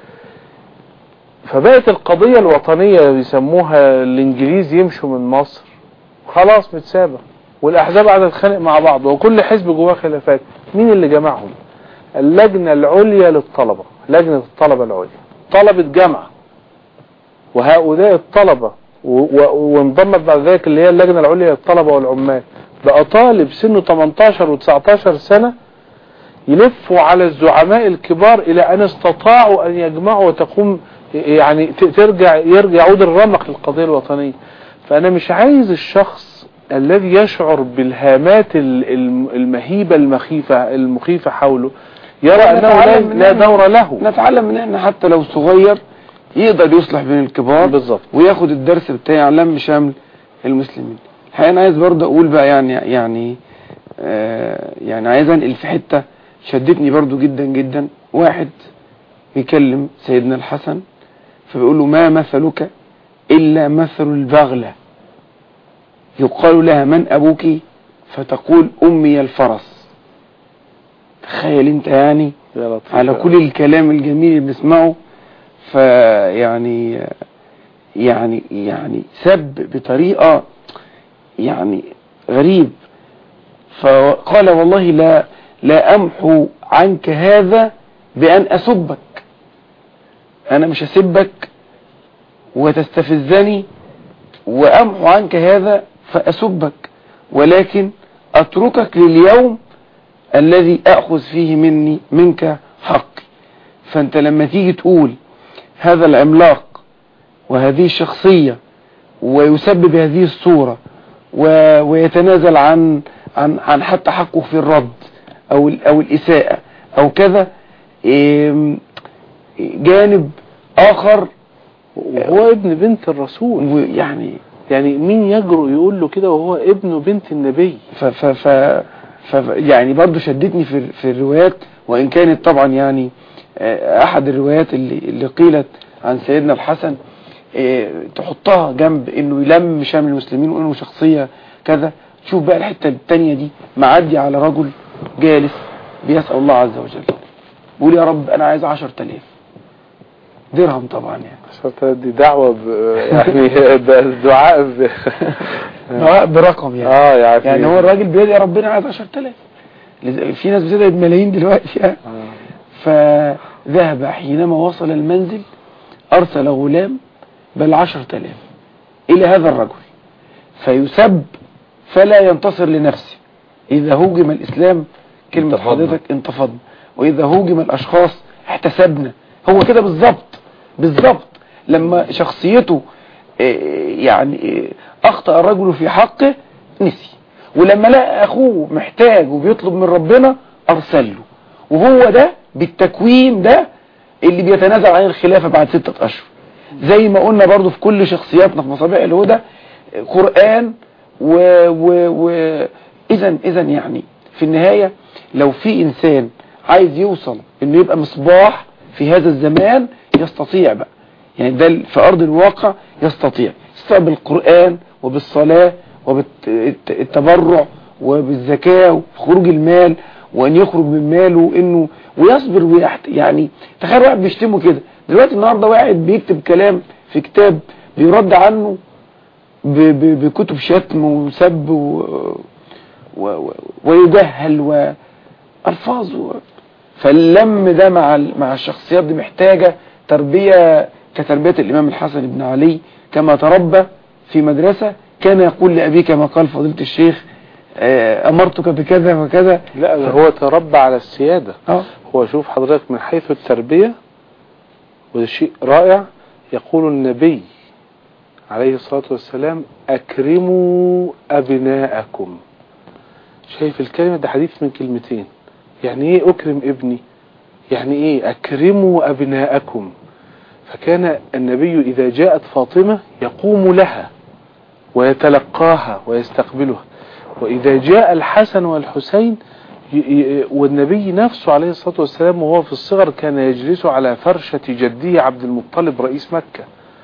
فبقت القضية الوطنية اللي بيسموها الانجليز يمشوا من مصر خلاص متسابة والاحزاب قاعدة تتخانق مع بعض وكل حزب جواه خلافات مين اللي جمعهم اللجنة العليا للطلبة لجنة الطلبة العليا طلبة جامعة وهؤلاء الطلبة و- و- وانضمت بعد ذلك اللي هي اللجنة العليا للطلبة والعمال بقى طالب سنه 18 و19 سنة يلفوا على الزعماء الكبار إلى أن استطاعوا أن يجمعوا وتقوم يعني ت- ترجع يرجع يعود الرمق للقضية الوطنية فأنا مش عايز الشخص الذي يشعر بالهامات ال- الم- المهيبة المخيفة المخيفة حوله يرى أنه لا, نتعلم من لا هنا. دور له نتعلم من احنا حتى لو صغير يقدر يصلح بين الكبار بالظبط وياخد الدرس بتاعي لم شمل المسلمين الحقيقة انا عايز برضه اقول بقى يعني يعني آه يعني عايز انقل في حتة شدتني برضه جدا جدا واحد بيكلم سيدنا الحسن فبيقول له ما مثلك الا مثل البغلة يقال لها من ابوك فتقول امي الفرس تخيل انت يعني يا لطيف على كل الكلام الجميل اللي بنسمعه فيعني يعني يعني سب بطريقة يعني غريب فقال والله لا لا أمحو عنك هذا بأن أسبك أنا مش هسبك وتستفزني وأمحو عنك هذا فأسبك ولكن أتركك لليوم الذي أخذ فيه مني منك حقي فأنت لما تيجي تقول هذا العملاق وهذه الشخصية ويسبب بهذه الصورة و- ويتنازل عن عن عن حتى حقه في الرد أو ال- أو الإساءة أو كذا إم، جانب آخر وهو ابن بنت الرسول ويعني يعني مين يجرؤ يقول له كده وهو ابن بنت النبي ف ف ف ف يعني برضو شدتني في في الروايات وان كانت طبعا يعني آه، احد الروايات اللي اللي قيلت عن سيدنا الحسن آه، تحطها جنب انه يلم شامل المسلمين وانه شخصية كذا شوف بقى الحتة التانية دي معدي على رجل جالس بيسأل الله عز وجل بيقول يا رب انا عايز عشر تلاف درهم طبعا يعني عشرة دي دعوة ب... يعني ده دعاء ب... دعاء برقم يعني اه يعني يعني هو الراجل بيدعي ربنا عايز 10000 لز- في ناس بتدعي بملايين دلوقتي يعني. آه. فذهب حينما وصل المنزل أرسل غلام بل 10000 إلى هذا الرجل فيسب فلا ينتصر لنفسه إذا هوجم الإسلام كلمة انتفضنا. حضرتك انتفضنا وإذا هوجم الأشخاص احتسبنا هو كده بالظبط بالظبط لما شخصيته إيه، يعني إيه، أخطأ الرجل في حقه نسي ولما لقى أخوه محتاج وبيطلب من ربنا أرسل له وهو ده بالتكوين ده اللي بيتنازل عن الخلافة بعد ستة أشهر زي ما قلنا برضو في كل شخصياتنا في مصابيح الهدى قرآن و, و, و إذا إذا يعني في النهاية لو في إنسان عايز يوصل إنه يبقى مصباح في هذا الزمان يستطيع بقى يعني ده في أرض الواقع يستطيع يستطيع بالقرآن وبالصلاة وبالتبرع وبالزكاة وخروج المال وان يخرج من ماله انه ويصبر ويحت يعني تخيل واحد بيشتمه كده دلوقتي النهارده واحد بيكتب كلام في كتاب بيرد عنه ب- ب- بكتب شتم وسب و... و... و... ويجهل والفاظ و... فاللم ده مع ال- مع الشخصيات دي محتاجة تربية كتربية الإمام الحسن بن علي كما تربى في مدرسة كان يقول لأبيه كما قال فضيلة الشيخ آه، أمرتك بكذا وكذا لا ده هو تربى على السيادة اه هو شوف حضرتك من حيث التربية وده شيء رائع يقول النبي عليه الصلاة والسلام أكرموا أبناءكم شايف الكلمة ده حديث من كلمتين يعني ايه أكرم ابني يعني ايه أكرموا أبناءكم فكان النبي إذا جاءت فاطمة يقوم لها ويتلقاها ويستقبلها وإذا جاء الحسن والحسين ي- ي- والنبي نفسه عليه الصلاة والسلام وهو في الصغر كان يجلس على فرشة جده عبد المطلب رئيس مكة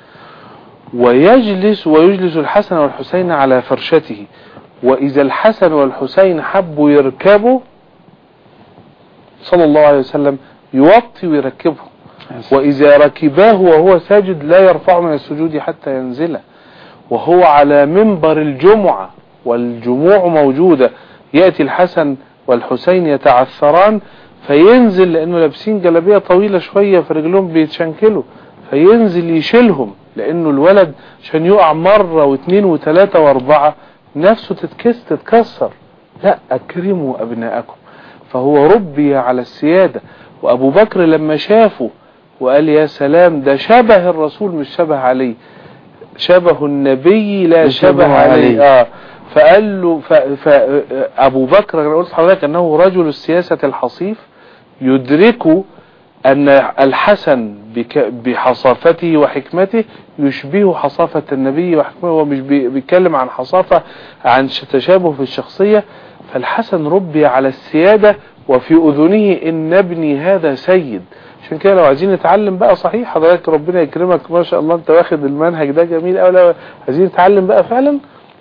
ويجلس ويجلس الحسن والحسين على فرشته وإذا الحسن والحسين حبوا يركبوا صلى الله عليه وسلم يوطي ويركبهم وإذا ركباه وهو ساجد لا يرفع من السجود حتى ينزله وهو على منبر الجمعة والجموع موجودة يأتي الحسن والحسين يتعثران فينزل لأنه لابسين جلابية طويلة شوية في رجلهم بيتشنكلوا فينزل يشيلهم لأنه الولد عشان يقع مرة واثنين وثلاثة واربعة نفسه تتكس تتكسر لا أكرموا أبناءكم فهو ربي على السيادة وأبو بكر لما شافه وقال يا سلام ده شبه الرسول مش شبه عليه شبه النبي لا مش شبه شبه عليه عليه. اه فقال له ف... ف... ابو بكر انا قلت لحضرتك انه رجل السياسة الحصيف يدرك ان الحسن بك... بحصافته وحكمته يشبه حصافة النبي وحكمته هو مش بي... بيتكلم عن حصافة عن ش- تشابه في الشخصية فالحسن ربي على السيادة وفي اذنه ان ابني هذا سيد عشان كده لو عايزين نتعلم بقى صحيح حضرتك ربنا يكرمك ما شاء الله انت واخد المنهج ده جميل قوي لو عايزين نتعلم بقى فعلا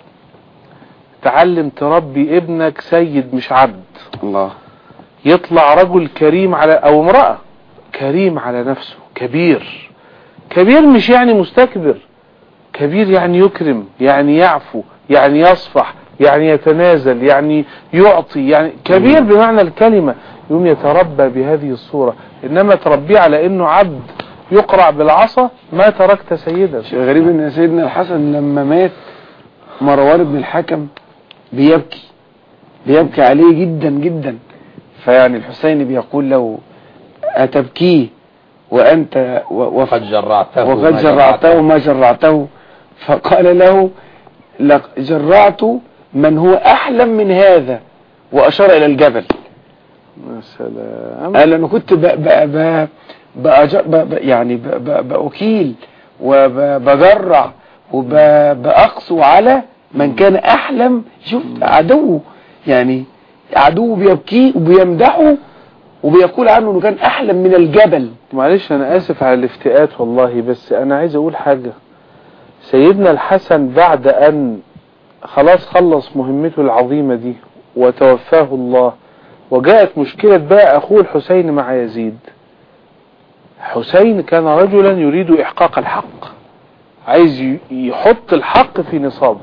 تعلم تربي ابنك سيد مش عبد الله يطلع رجل كريم على او امرأة كريم على نفسه كبير كبير مش يعني مستكبر كبير يعني يكرم يعني يعفو يعني يصفح يعني يتنازل يعني يعطي يعني كبير بمعنى الكلمة يوم يتربى بهذه الصورة انما تربيه على انه عبد يقرع بالعصا ما تركت سيدا شيء غريب ان سيدنا الحسن لما مات مروان بن الحكم بيبكي بيبكي عليه جدا جدا فيعني الحسين بيقول له أتبكيه وأنت و- وف- وقد جرعته وقد ما جرعته ما جرعته فقال له لق- جرعت من هو أحلم من هذا وأشار إلى الجبل يا سلام قال انا كنت ب ب ب بأج- ب ب يعني ب ب بأكيل وبجرع وبأقسو على من كان أحلم شوف عدوه يعني عدوه بيبكيه وبيمدحه وبيقول عنه انه كان أحلم من الجبل معلش انا اسف على الافتئات والله بس انا عايز اقول حاجة سيدنا الحسن بعد ان خلاص خلص مهمته العظيمة دي وتوفاه الله وجاءت مشكلة بقى اخوه الحسين مع يزيد حسين كان رجلا يريد احقاق الحق عايز ي- يحط الحق في نصابه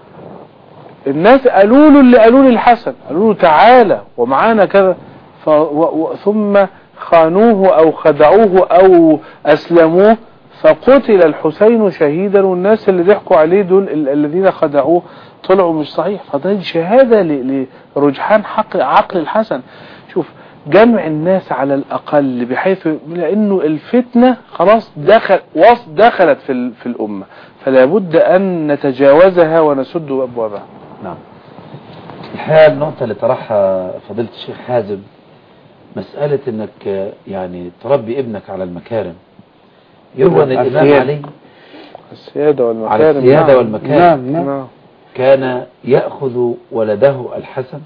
الناس قالوا له اللي قالوا للحسن قالوا له تعالى ومعانا كذا ف و و ثم خانوه او خدعوه او اسلموه فقتل الحسين شهيدا والناس اللي ضحكوا عليه دول ال- الذين خدعوه طلعوا مش صحيح فده شهادة ل- لرجحان حق عقل الحسن شوف جمع الناس على الأقل بحيث لأنه الفتنة خلاص دخل وص دخلت في ال- في الأمة فلا بد أن نتجاوزها ونسد أبوابها نعم الحقيقة النقطة اللي طرحها فضيلة الشيخ حازم مسألة انك آه، يعني تربي ابنك على المكارم يروى ان الامام السيادة. علي السيادة والمكارم على السيادة نعم. والمكارم نعم نعم نعم كان يأخذ ولده الحسن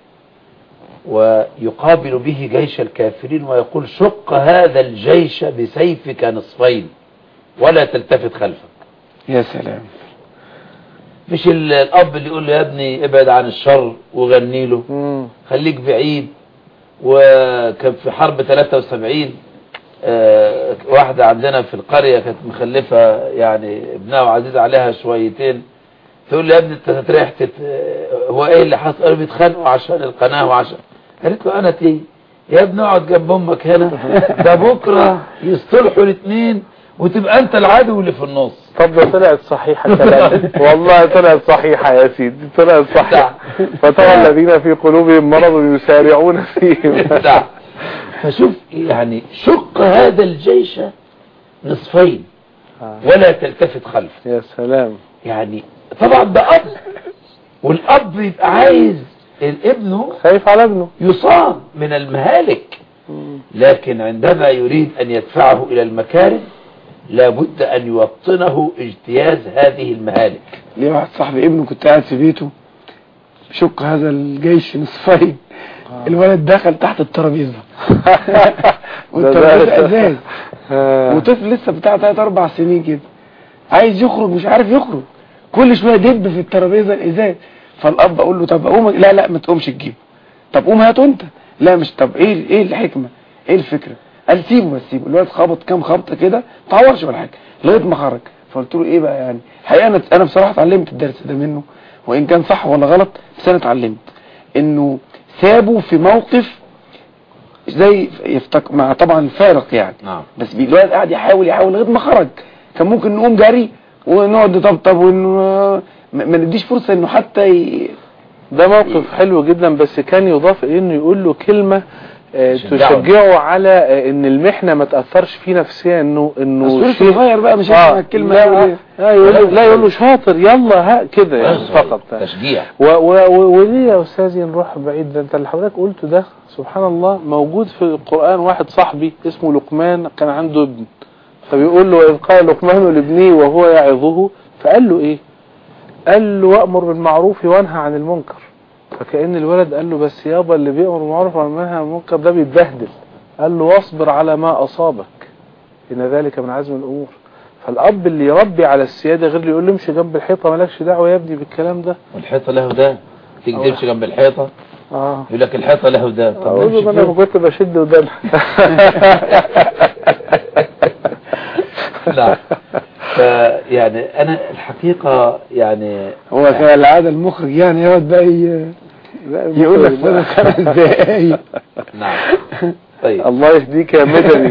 ويقابل به جيش الكافرين ويقول شق هذا الجيش بسيفك نصفين ولا تلتفت خلفك يا سلام مش ال- الاب اللي يقول له يا ابني ابعد عن الشر وغني له مم. خليك بعيد وكان في حرب 73 آه، واحدة عندنا في القرية كانت مخلفة يعني ابنها وعزيز عليها شويتين تقول لي يا ابني انت هتريح تت... آه، هو ايه اللي حصل قالوا بيتخانقوا عشان القناة وعشان قالت له انا تي يا ابني اقعد جنب امك هنا ده بكرة يصطلحوا الاثنين وتبقى انت العدو اللي في النص طب ده طلعت صحيحة كلام والله طلعت صحيحة يا سيدي طلعت صحيحة فترى الذين في قلوبهم مرض يسارعون فيهم بتاع. فشوف يعني شق هذا الجيش نصفين آه. ولا تلتفت خلفه يا سلام يعني طبعا ده اب والاب يبقى عايز ابنه خايف على ابنه يصاب من المهالك لكن عندما يريد ان يدفعه الى المكارم لابد ان يوطنه اجتياز هذه المهالك ليه واحد صاحبي ابنه كنت قاعد في بيته شق هذا الجيش نصفين الولد دخل تحت الترابيزه والترابيزه ازاز آه. وطفل لسه بتاع 3 4 سنين كده عايز يخرج مش عارف يخرج كل شويه دب في الترابيزه الازاز فالاب اقول له طب اقوم لا لا ما تقومش تجيبه طب قوم هاته انت لا مش طب ايه ايه الحكمه ايه الفكره قال سيبه بس سيبه الولد خبط كام خبطه كده ما تعورش ولا حاجه لغايه ما خرج فقلت له ايه بقى يعني الحقيقه انا انا بصراحه اتعلمت الدرس ده منه وان كان صح ولا غلط بس انا اتعلمت انه سابه في موقف زي يفتك مع طبعا الفارق يعني نعم بس بي- الولد قاعد يحاول يحاول لغايه ما خرج كان ممكن نقوم جري ونقعد نطبطب ونو... ما ما نديش فرصه انه حتى ي... ده موقف حلو جدا بس كان يضاف إليه انه يقول له كلمة آه، شجعه. تشجعه على آه، ان المحنة ما تأثرش فيه نفسيا انه انه مسؤول شيء- صغير بقى مش آه، هيسمع الكلمه لا, يقول إيه. لا يقول له لا يقول له شاطر يلا ها كده يعني فقط تشجيع و و و وليه يا استاذي نروح بعيد ده انت اللي حضرتك قلته ده سبحان الله موجود في القرآن واحد صاحبي اسمه لقمان كان عنده ابن فبيقول له إذ قال لقمان لابنه وهو يعظه فقال له ايه قال له وأمر بالمعروف وانهى عن المنكر فكأن الولد قال له بس يابا اللي بيأمر بالمعروف وينهى عن المنكر ده بيتبهدل قال له واصبر على ما أصابك إن ذلك من عزم الأمور فالأب اللي يربي على السيادة غير اللي يقول له امشي جنب الحيطة مالكش دعوة يا ابني بالكلام ده والحيطة له ده تيجي تمشي جنب الحيطة اه يقول لك الحيطة له ده طب اقول نمشي له انا فيه. كنت بشد ودان لا فيعني انا الحقيقة يعني هو كالعاده المخرج يعني يقعد بقى ي... يقول لك فاضل خمس دقايق نعم طيب الله يهديك يا مدني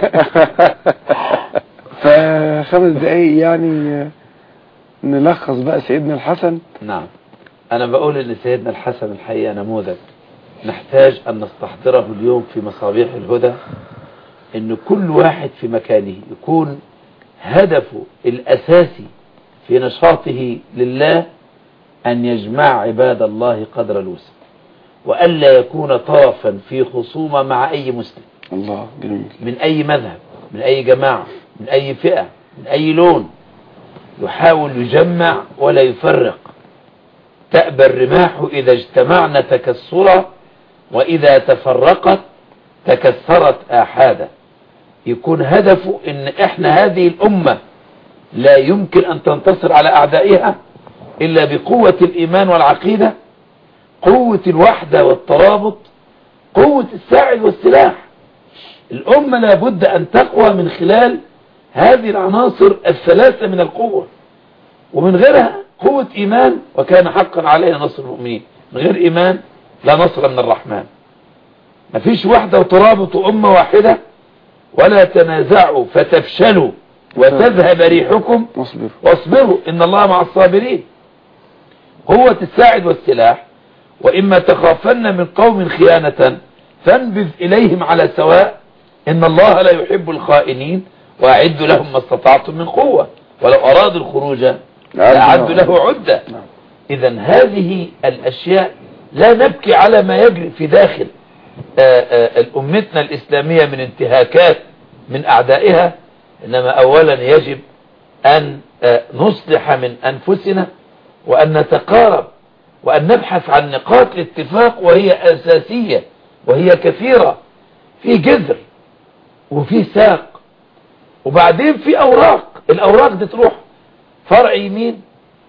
فخمس دقايق يعني نلخص بقى سيدنا الحسن نعم انا بقول ان سيدنا الحسن الحقيقة نموذج نحتاج ان نستحضره اليوم في مصابيح الهدى ان كل واحد في مكانه يكون هدفه الاساسي في نشاطه لله ان يجمع عباد الله قدر الوسع والا يكون طرفا في خصومة مع اي مسلم الله جميل من أي مذهب من أي جماعة من أي فئة من أي لون يحاول يجمع ولا يفرق تأبى الرماح إذا اجتمعنا تكسرا وإذا تفرقت تكسرت آحادا يكون هدفه إن إحنا هذه الأمة لا يمكن أن تنتصر على أعدائها إلا بقوة الإيمان والعقيدة قوة الوحدة والترابط قوة الساعد والسلاح الأمة لابد أن تقوى من خلال هذه العناصر الثلاثة من القوة ومن غيرها قوة إيمان وكان حقا علينا نصر المؤمنين من غير إيمان لا نصر من الرحمن مفيش وحدة وترابط أمة واحدة ولا تنازعوا فتفشلوا وتذهب ريحكم اصبر واصبروا إن الله مع الصابرين قوة الساعد والسلاح وإما تخافن من قوم خيانة فانبذ إليهم على سواء إن الله لا يحب الخائنين وأعدوا لهم ما استطعتم من قوة ولو أرادوا الخروج لأعدوا له عدة إذا هذه الأشياء لا نبكي على ما يجري في داخل آه، آه، أمتنا الإسلامية من انتهاكات من أعدائها إنما أولا يجب أن آه، نصلح من أنفسنا وأن نتقارب وأن نبحث عن نقاط الاتفاق وهي أساسية وهي كثيرة في جذر وفي ساق وبعدين في أوراق الأوراق دي تروح فرع يمين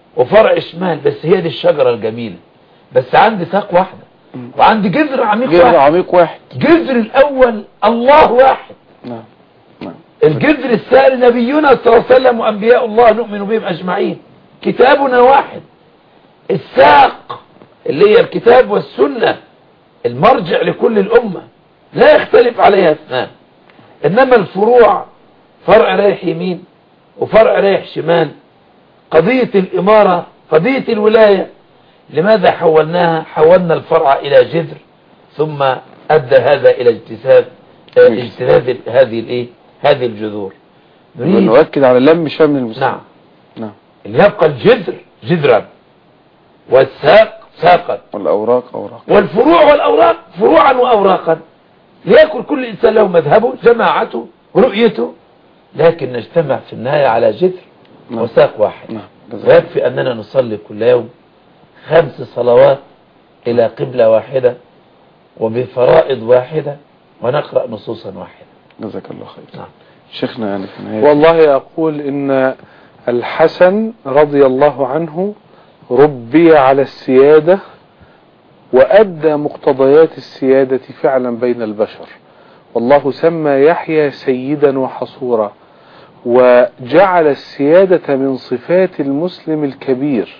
وفرع شمال بس هي دي الشجرة الجميلة بس عندي ساق واحدة وعندي جذر عميق جذر واحد عميق واحد جذر الأول الله واحد نعم نعم الجذر الثاني نبينا صلى الله عليه وسلم وأنبياء الله نؤمن بهم أجمعين كتابنا واحد الساق اللي هي الكتاب والسنة المرجع لكل الأمة لا يختلف عليها اثنان إنما الفروع فرع رايح يمين وفرع رايح شمال قضية الإمارة قضية الولاية لماذا حولناها حولنا الفرع إلى جذر ثم أدى هذا إلى اجتثاث آه، اجتثاث ال- هذه الإيه هذه الجذور نريد نؤكد على لم شمل المسلمين نعم نعم اللي يبقى الجذر جذرا والساق ساقا والأوراق أوراق والفروع والأوراق فروعا وأوراقا ليكن كل إنسان له مذهبه جماعته رؤيته لكن نجتمع في النهاية على جذر نعم. وساق واحد نعم جزاك ويكفي أننا نصلي كل يوم خمس صلوات إلى قبلة واحدة وبفرائض واحدة ونقرأ نصوصا واحدة جزاك الله خير نعم. شيخنا يعني في النهاية والله أقول إن الحسن رضي الله عنه ربي على السيادة وأدى مقتضيات السيادة فعلا بين البشر والله سمى يحيى سيدا وحصورا وجعل السيادة من صفات المسلم الكبير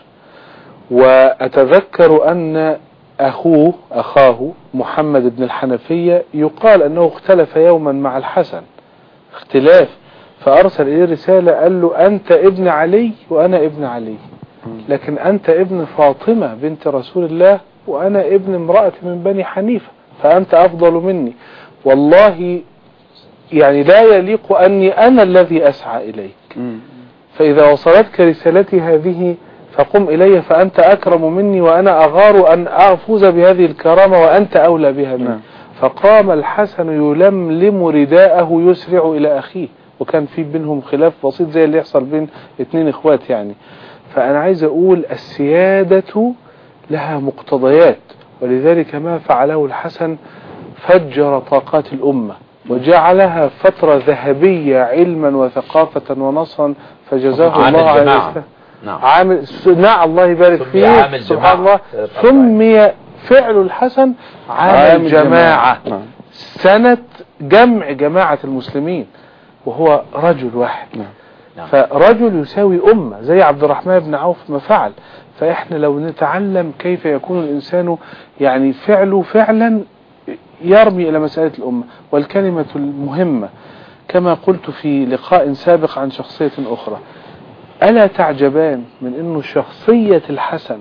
وأتذكر أن أخوه أخاه محمد بن الحنفية يقال أنه اختلف يوما مع الحسن اختلاف فأرسل إليه رسالة قال له أنت ابن علي وأنا ابن علي لكن أنت ابن فاطمة بنت رسول الله وأنا ابن امرأة من بني حنيفة فأنت أفضل مني والله يعني لا يليق أني أنا الذي أسعى إليك مم. فإذا وصلتك رسالتي هذه فقم إلي فأنت أكرم مني وأنا أغار أن أفوز بهذه الكرامة وأنت أولى بها مني نعم. فقام الحسن يلملم رداءه يسرع إلى أخيه وكان في بينهم خلاف بسيط زي اللي يحصل بين اتنين اخوات يعني فأنا عايز أقول السيادة لها مقتضيات ولذلك ما فعله الحسن فجر طاقات الأمة وجعلها فترة ذهبية علما وثقافة ونصرا فجزاه عامل الله جماعة. عليه نعم عامل صناع الله يبارك سمي فيه عامل سبحان جماعة. الله سمي فعل الحسن عامل جماعة نعم سنة جمع جماعة المسلمين وهو رجل واحد نعم. نعم. فرجل يساوي أمة زي عبد الرحمن بن عوف ما فعل فإحنا لو نتعلم كيف يكون الإنسان يعني فعله فعلا يرمي إلى مسألة الأمة والكلمة المهمة كما قلت في لقاء سابق عن شخصية أخرى ألا تعجبان من أنه شخصية الحسن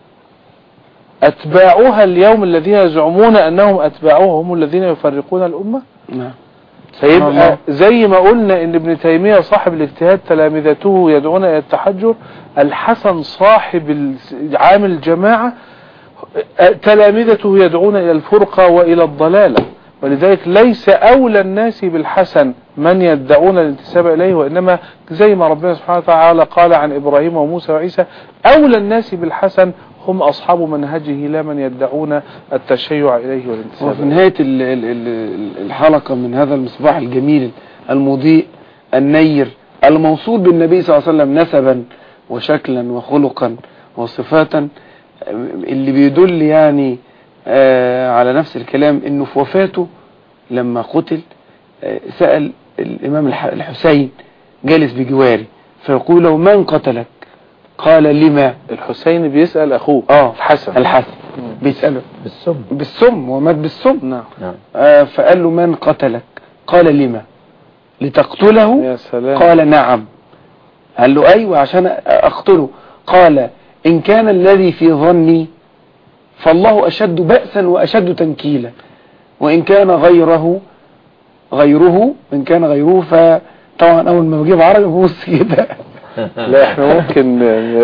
أتباعها اليوم الذين يزعمون أنهم أتباعها هم الذين يفرقون الأمة نعم فيبقى الله. زي ما قلنا ان ابن تيمية صاحب الاجتهاد تلامذته يدعون الى التحجر الحسن صاحب ال- عامل الجماعة تلامذته يدعون الى الفرقة والى الضلالة ولذلك ليس اولى الناس بالحسن من يدعون الانتساب اليه وانما زي ما ربنا سبحانه وتعالى قال عن ابراهيم وموسى وعيسى اولى الناس بالحسن هم اصحاب منهجه لا من يدعون التشيع اليه والانتساب وفي إليه. نهاية ال- ال- ال- الحلقة من هذا المصباح الجميل المضيء النير الموصول بالنبي صلى الله عليه وسلم نسبا وشكلا وخلقا وصفاتا اللي بيدل يعني آه، على نفس الكلام انه في وفاته لما قتل آه، سأل الامام الح- الحسين جالس بجواري فيقول له من قتلك قال لما الحسين بيسأل اخوه اه الحسن الحسن بيسأله بالسم بالسم ومات بالسم نعم نعم آه، فقال له من قتلك قال لما لتقتله يا سلام قال نعم قال له ايوه عشان اقتله قال ان كان الذي في ظني فالله اشد بأسا واشد تنكيلا وان كان غيره غيره ان كان غيره فطبعا اول ما بجيب عربي ببص كده لا احنا ممكن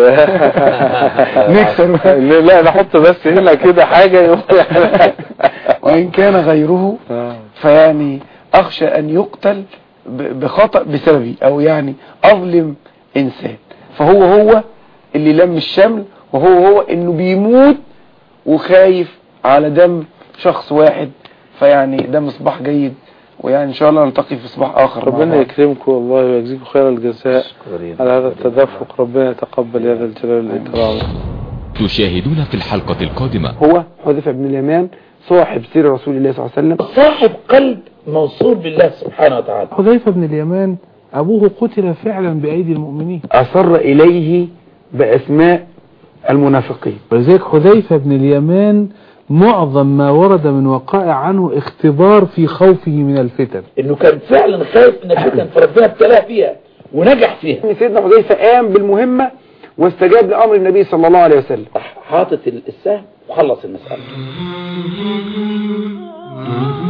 نكسر. لا نحط بس هنا كده حاجة يقول وان كان غيره فيعني اخشى ان يقتل ب- بخطأ بسببي او يعني اظلم انسان فهو هو اللي لم الشمل وهو هو انه بيموت وخايف على دم شخص واحد فيعني ده مصباح جيد ويعني ان شاء الله نلتقي في صباح اخر مع ربنا بعض. يكرمكم والله ويجزيكم خير الجزاء مشكورين. على هذا التدفق ربنا يتقبل يا ذا الجلال والإكرام تشاهدون في الحلقة القادمة هو حذيفه بن اليمان صاحب سير رسول الله صلى الله عليه وسلم صاحب قلب موصول بالله سبحانه وتعالى حذيفة بن اليمان أبوه قتل فعلا بأيدي المؤمنين اصر اليه باسماء المنافقين ولذلك حذيفة بن اليمان معظم ما ورد من وقائع عنه اختبار في خوفه من الفتن انه كان فعلا خايف من الفتن فربنا ابتلاه فيها ونجح فيها ان سيدنا حذيفه قام بالمهمه واستجاب لامر النبي صلى الله عليه وسلم راح حاطط السهم وخلص المسألة